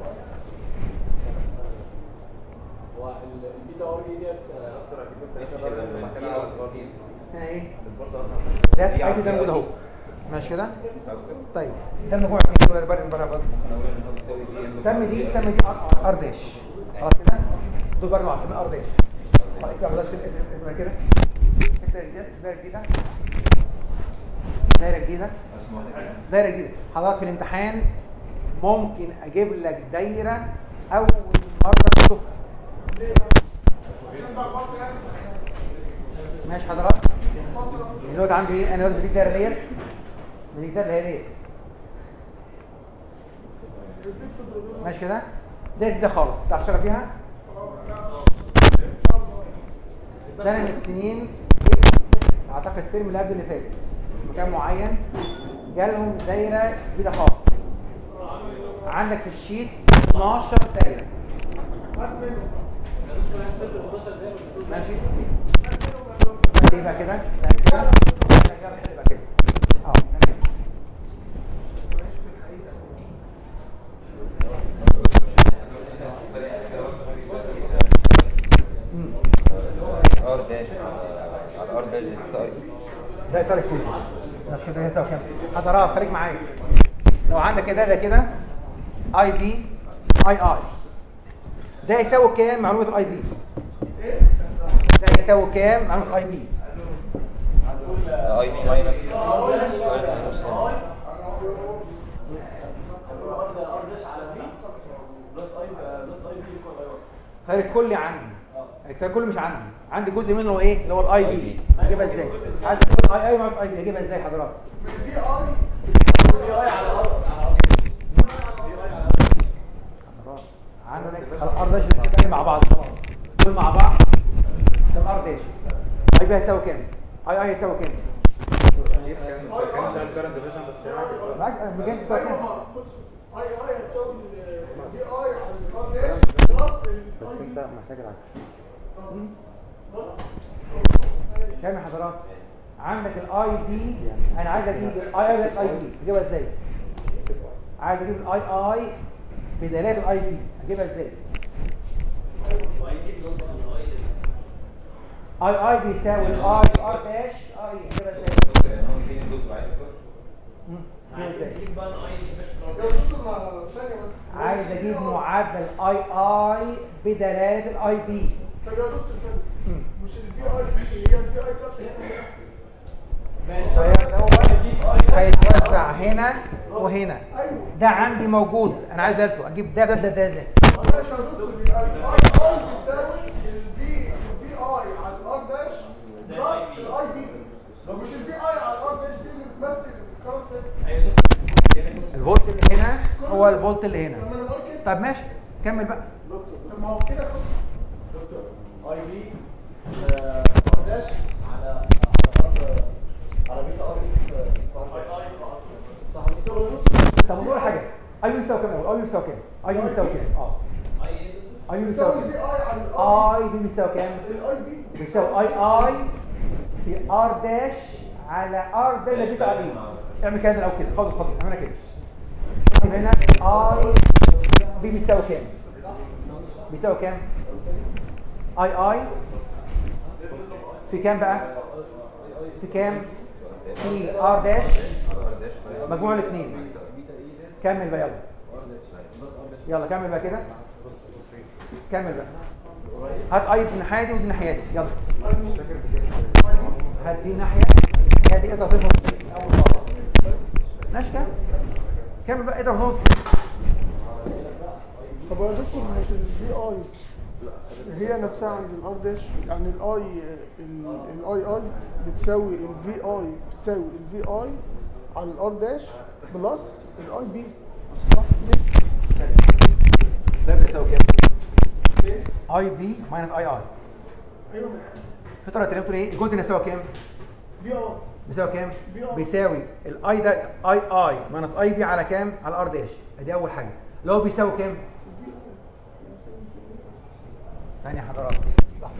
هو ال- البيتا ار اي ديت آه، اكتر في اوت كتير هنا ايه؟ دي ده اي عارفة ده موجود أوي. اهو ماشي كده؟ أوي. طيب ده مجموعه اتنين كده بره بره بره انا اقول ان هو بيساوي دي سمي دي سمي دي ار ار داش خلاص كده دول برضه مع سمي ار داش طيب كده بلاش كده اسمها كده الدايره الجديده الدايره الجديده دايره جديده اسمه واحدة كده. دايره جديده حضرتك في الامتحان ممكن اجيب لك دايره اول مره تشوفها ماشي حضرتك الواد عنده ايه انا بديك دايره ديت بديك دايره اللي هي ديت ماشي كده ده ده خالص تعرف تشتغل فيها سنه من السنين اعتقد الترم اللي قبل اللي فات في مكان معين جالهم دايره جديده خالص عندك في الشيت 12 دايره ماشي ايه بقى كده تعمل كده تعمل كده بقى كده اه تعمل كده. مم. ار داش على ار داش زي ار اي ده اطار كله مش كده يساوي كام حضرات خليك معايا لو عندك كده ده كده اي بي اي اي ده يساوي كام معلومه الاي بي ده يساوي كام معلومه الاي بي اي بي ماينس ار داش على في بلس اي بلس اي بي يكون اي 1 التيار الكلي عندي التيار الكلي مش عندي عندي جزء منه ايه اللي هو الاي بي اجيبها ازاي عايز تقول اي اي معلومه اي بي اجيبها ازاي حضرتك في اي على ار على عندك الار داش كده مع بعض خلاص دول مع بعض ده الار داش اي بي هيساوي كام اي اي هيساوي كام كان شغال كارنت ديفيجن بس عاكس بقى معاك بجد هيساوي كام اي اي هتساوي الفي اي على الار داش بلس بس انت محتاج العكس كام يا حضرات عندك الاي بي انا عايز اجيب الاي اي الاي بي اجيبها ازاي عايز اجيب الاي اي بدلالة الاي بي اجيبها ازاي اي اي بيساوي الاي ار داش ار اي اجيبها ازاي مم، اجيبها ازاي عايز اجيب معدل اي اي بدلالة الاي بي طب يا دكتور ثانية مش الفي اي هي الفي اي ثابتة هنا هيتوزع هنا وهنا ايوه ده عندي موجود انا عايز ادته اجيب ده ده ده ده, ده. معلش يا دكتور يبقى الاي اي بتساوي الفي الفي اي على الار داش بلس الاي بي لو مش الفي اي على الار داش دي اللي بتمثل الكارت الفولت اللي هنا هو الفولت اللي هنا لما انا بقول كده طب ماشي كمل بقى دكتور طب ما هو كده كده دكتور اي بي ار داش على على على بيتا ار اي صح دكتور طب نقول حاجه اي بي بيساوي كام الاول اي بي بيساوي كام اي بي بيساوي كام اه اي بي بيساوي بتساوي الفي كام اي على الار اي بي بيساوي كام الاي بي بيساوي اي اي في ار داش على ار داش بيتا ار اي اعمل كده الاول كده خد خد اعملها كده اكتب هنا اي بي بيساوي كام بيساوي كام اي اي في كام بقى في كام في ار داش مجموع الاثنين كمل بقى يلا يلا كمل بقى كده كمل بقى هات اي دي ناحيه دي ودي ناحيه دي يلا هات دي ناحيه هي دي اضرب فيهم اول خالص ماشي كده كمل بقى اضرب فيهم طب يا دكتور مش الفي اي هي نفسها عند الار داش يعني الاي الاي اي بتساوي الفي اي بتساوي الفي اي على الار داش بلس الاي بي صح ده بيساوي كام اي بي ماينس اي اي ايوه في طريقه تانيه بتقول ايه الجهد هنا يساوي كام في اي بيساوي كام في آر. بيساوي الاي ده اي اي ماينس اي بي على كام على الار داش ادي اول حاجه اللي هو بيساوي كام ثانيه يا حضرات لحظه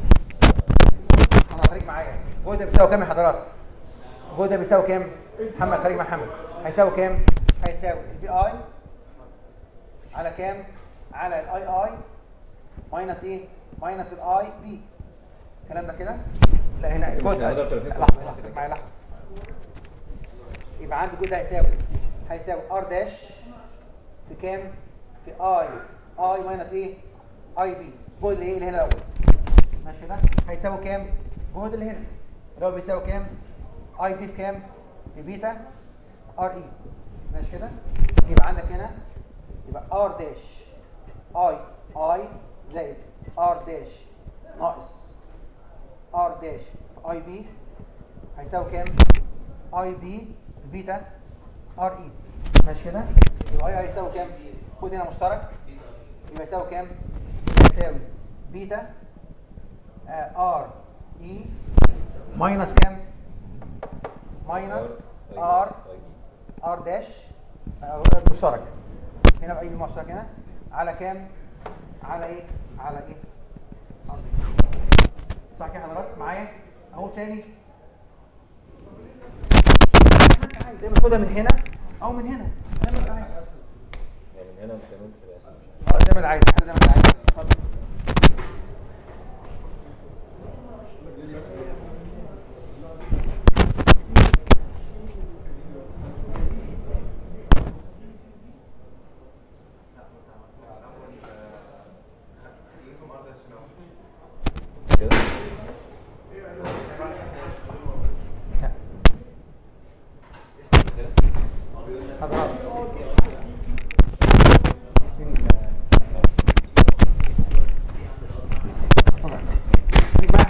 محمد خليك معايا الجهد ده بيساوي كام يا حضرات الجهد ده بيساوي كام محمد خليك مع محمد هيساوي كام هيساوي الفي اي على كام على الاي اي ماينس ايه ماينس الاي بي الكلام ده كده لا هنا الجهد مش هنقدر تلاتين في لحظه المية. لحظه معايا لحظه يبقى عندي الجهد ده هيساوي هيساوي ار داش في كام في اي اي ماينس ايه اي بي الجهد اللي ايه اللي هنا الاول ماشي كده هيساوي كام الجهد اللي هنا اللي هو بيساوي كام اي بي في كام في بيتا ار اي ماشي كده يبقى عندك هنا يبقى ار داش اي اي زائد ار داش ناقص ار داش في اي بي هيساوي كام اي بي بيتا ار اي ماشي كده يبقى اي هيساوي كام خد هنا مشترك يبقى يساوي كام يساوي بيتا ار اي ماينس كام ماينس ار ار داش آه، مشترك هنا بقى يجي مشترك هنا على كام على ايه على ايه على صح كده حضرتك معايا اهو تاني زي ما خدها من هنا او من هنا زي ما انت عايز يعني من هنا مش هنقول في الاسم اه زي ما انت عايز احنا زي ما انت عايز اتفضل كده حضرات خليك معايا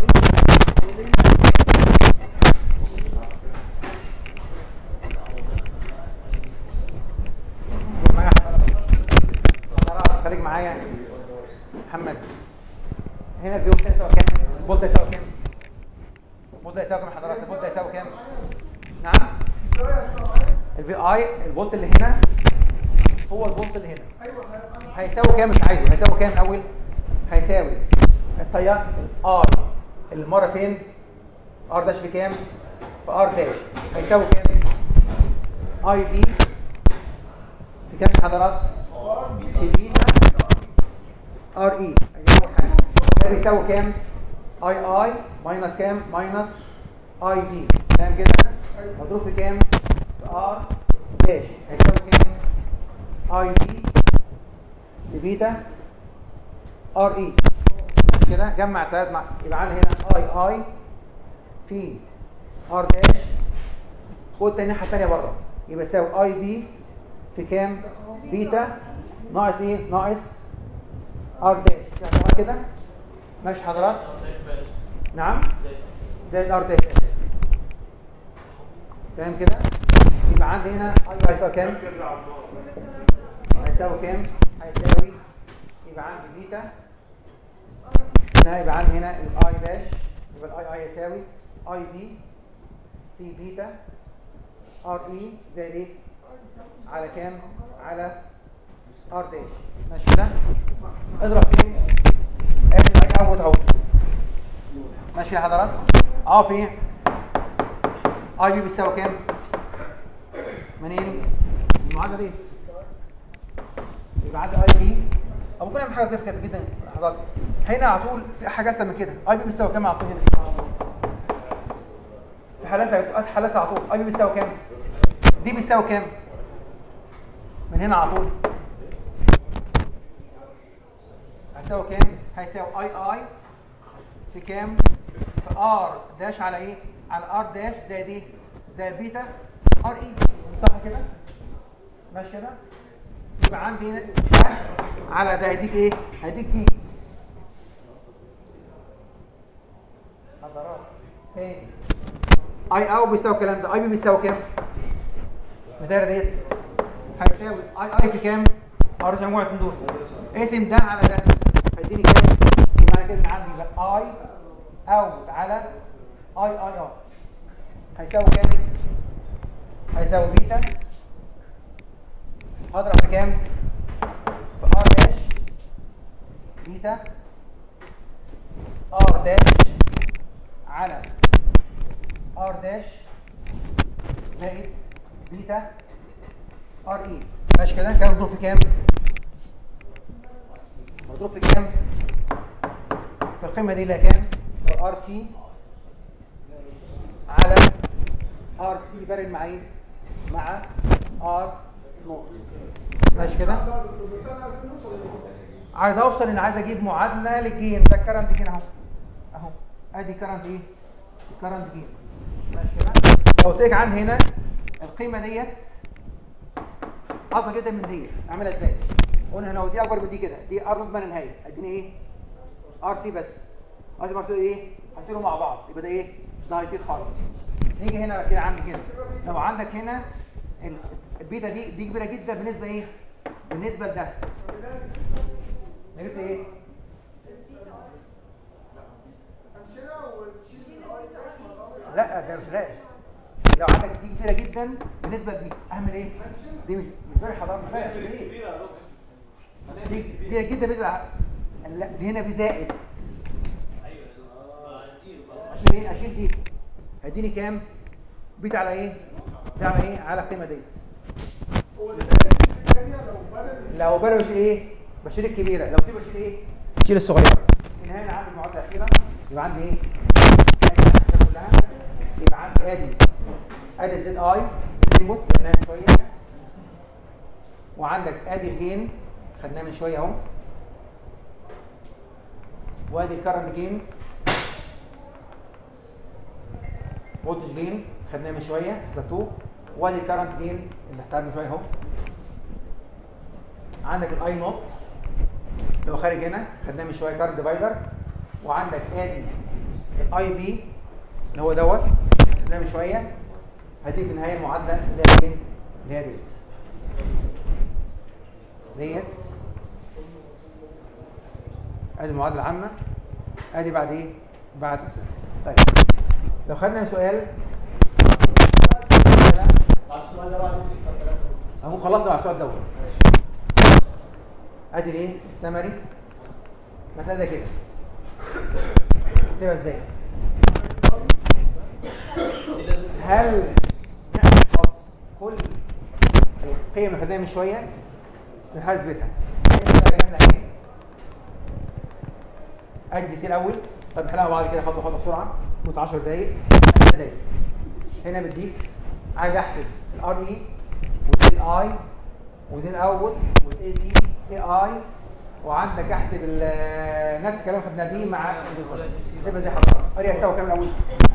خليك معايا حضرات خليك معايا محمد هنا الفيو ده يساوي كام؟ البولت ده يساوي كام؟ البولت ده يساوي كام يا حضرات؟ البولت ده يساوي كام؟ نعم؟ الفي اي الفولت اللي هنا هو الفولت اللي هنا هيساوي كام مش عايزه هيساوي كام الاول هيساوي التيار ار المره فين ار داش بكام في ار داش هيساوي كام اي بي في كام يا حضرات في بيتا ار اي اول حاجه ده بيساوي كام اي اي ماينس كام ماينس اي بي فاهم كده مضروب في كام في ار داش هيساوي كام اي بي في بيتا ار اي كده جمع ثلاث مع يبقى عندي هنا اي اي في ار داش خد تاني الناحيه الثانيه بره يبقى يساوي اي بي في كام بيتا ناقص ايه ناقص ار داش يعني تمام كده ماشي حضرات نعم زائد ار داش تمام كده يبقى عندي هنا اي هيساوي كام هيساوي كام هيساوي يبقى عندي بيتا هنا يبقى عندي هنا الاي داش يبقى الاي اي يساوي اي بي في بيتا ار اي زائد ايه على كام على ار داش ماشي كده اضرب فين ادي الاي اوت اهو ماشي يا حضرات اه في اي بي بيساوي كام منين المعادله دي يبقى عندي اي بي او ممكن اعمل حاجه كده جدا حضرتك هنا على طول في حاجه اسهل من كده اي بي بيساوي كام على طول هنا في حالات حالات على طول اي بي بيساوي كام دي بيساوي كام من هنا على طول هيساوي كام هيساوي اي اي في كام في ار داش على ايه على ار داش زائد ايه زائد بيتا ار اي صح كده ماشي كده يبقى عندي هنا ده على ده هيديك ايه هيديك دي حضرات تاني اي او بيساوي الكلام ده اي بي بيساوي كام المدايره ديت هيساوي اي اي في كام هرجع مجموعه من دول اقسم ده على ده هيديني كام يبقى انا كده عندي بقى اي اوت على اي اي ار هيساوي كام هيساوي بيتا هضرب في كام في ار داش بيتا ار داش على ار داش زائد بيتا ار اي ماشي كده كده مضروب في كام مضروب في كام في القيمه دي اللي هي كام ار سي على ار سي بارل مع ايه مع ار نقط ماشي كده عايز اوصل ان عايز اجيب معادله للجين ده كرنت جين اهو اهو ادي كرنت ايه كرنت جين ماشي كده لو قلت لك عندي هنا القيمه ديت اصغر جدا من ديت اعملها ازاي قلنا لو دي اكبر من دي كده دي ار نوت ما نهايه اديني ايه ار سي بس ادي برضه ايه هتطيروا مع بعض يبقى ده ايه ده هيطير خالص نيجي هنا كده عندي كده لو عندك هنا ال- البيتا دي دي كبيره جدا بالنسبه ايه بالنسبه لده جدا بالنسبه لدي اعمل ايه دي مش مش فارق حضرتك مش فارق ليه كبيرة يا دكتور دي كبيره جدا بالنسبه لع- لا دي هنا في زائد ايوه نسيب بقى عشان ايه اشيل دي هيديني كام بيت على ايه ده على ايه على القيمه ديت الثانيه لو بدل لو بلا بشيل ايه بشيل الكبيره لو في بشيل ايه بشيل الصغيره في النهايه انا عندي المعادله الاخيره يبقى عندي ايه ادي الأحداث كلها يبقى عندي ادي ادي الزد اي زد انبوت خدناها من شويه وعندك ادي الجين خدناه من شويه اهو وادي الكرنت جين فولتج جين خدناه من شويه حسبتوه وادي الكرنت جين اللي احتاج من شويه اهو عندك الاي نوت اللي هو خارج هنا خدناه من شويه كارد ديفايدر وعندك ادي الاي بي اللي هو دوت خدناه من شويه هدي في النهايه المعادله اللي هي فين؟ اللي هي ديت ديت ادي المعادله العامه ادي بعد ايه؟ بعد مثال طيب لو خدنا سؤال بعد السؤال ده بقى نمسك في الثلاثة اهو خلصنا على السؤال دوت ادي الايه السمري مسألة زي كده سيبها ازاي دي لازم هل نحفظ كل القيم اللي خدناها من شويه نحاسبتها كامله ايه ادي سي الاول طب نحلها مع بعض كده خطوه خطوه بسرعه كنت 10 دقايق هنعملها ازاي هنا بديك عايز احسب الار اي ودي الاي ودي الاول والاي دي اي اي وعندك احسب ال- نفس الكلام اللي خدناه دي مع شبه زي حضرتك اري هيساوي كام الاول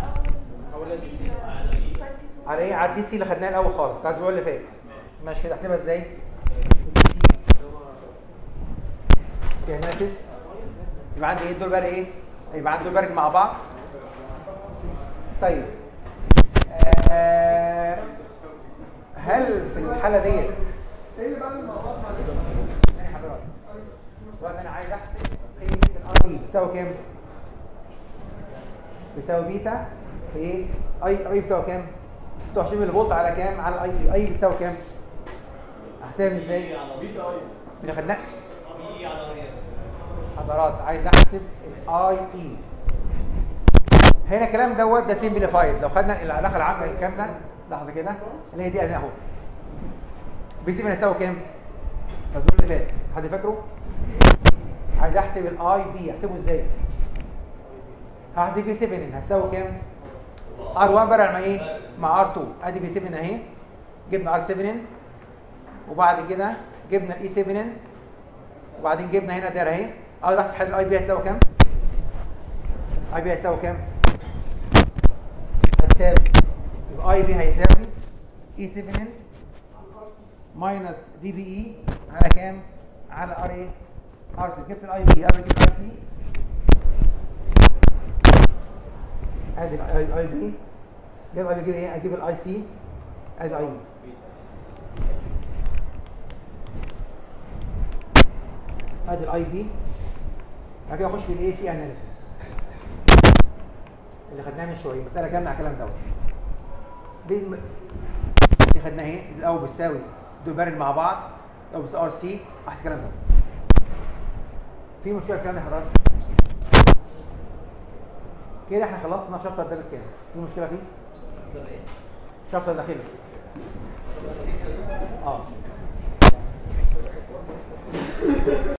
على ايه على الدي سي اللي خدناه الاول خالص بتاع الاسبوع اللي فات ماشي كده احسبها ازاي الدي سي كيناتس يبقى عندي ايه دول بقى ايه يبقى عندي دول برج مع بعض طيب آه هل في الحاله ديت ايه اللي بدل مع بعض معلش يعني حضرتك دلوقتي انا عايز احسب قيمه الار اي بتساوي كام بيساوي بيتا في ايه اي اي بيساوي كام 26 ملي فولت على كام على اي اي اي بيساوي كام احسبها ازاي بيتا اي من خدناه في على ريال حضرات عايز احسب الاي اي هنا الكلام دوت ده سيمبليفايد لو خدنا العلاقه العامه الكامله لحظه كده اللي هي دي اهو بي سي هيساوي كام؟ الاسبوع اللي فات حد فاكره؟ عايز احسب الاي بي احسبه ازاي؟ هحسب بي 7 هتساوي كام؟ ار 1 برع مع ايه؟ مع ار 2 ادي بي 7 اهي جبنا ار 7 وبعد كده جبنا الاي 7 وبعدين جبنا هنا دايره اهي اقدر احسب حل الاي بي هيساوي كام؟ اي بي هيساوي كام؟ هتساوي يبقى اي بي هيساوي اي 7 ماينس دي بي اي على كام؟ على ار ايه؟ ار سي جبت الاي بي ار جبت الاي سي ادي الاي بي جيب اي بي اجيب ايه؟ اجيب الاي سي ادي اي ادي الاي بي بعد كده اخش في الاي سي اناليسيس اللي خدناه من شويه مساله كامله على الكلام دوت دي الم- دي خدناها ايه الاول بتساوي دول بارد مع بعض او بتساوي ار سي احسن الكلام ده في مشكله في الكلام ده يا حضرتك كده احنا خلصنا شابتر ده كام في مشكله فيه الشابتر ده خلص اه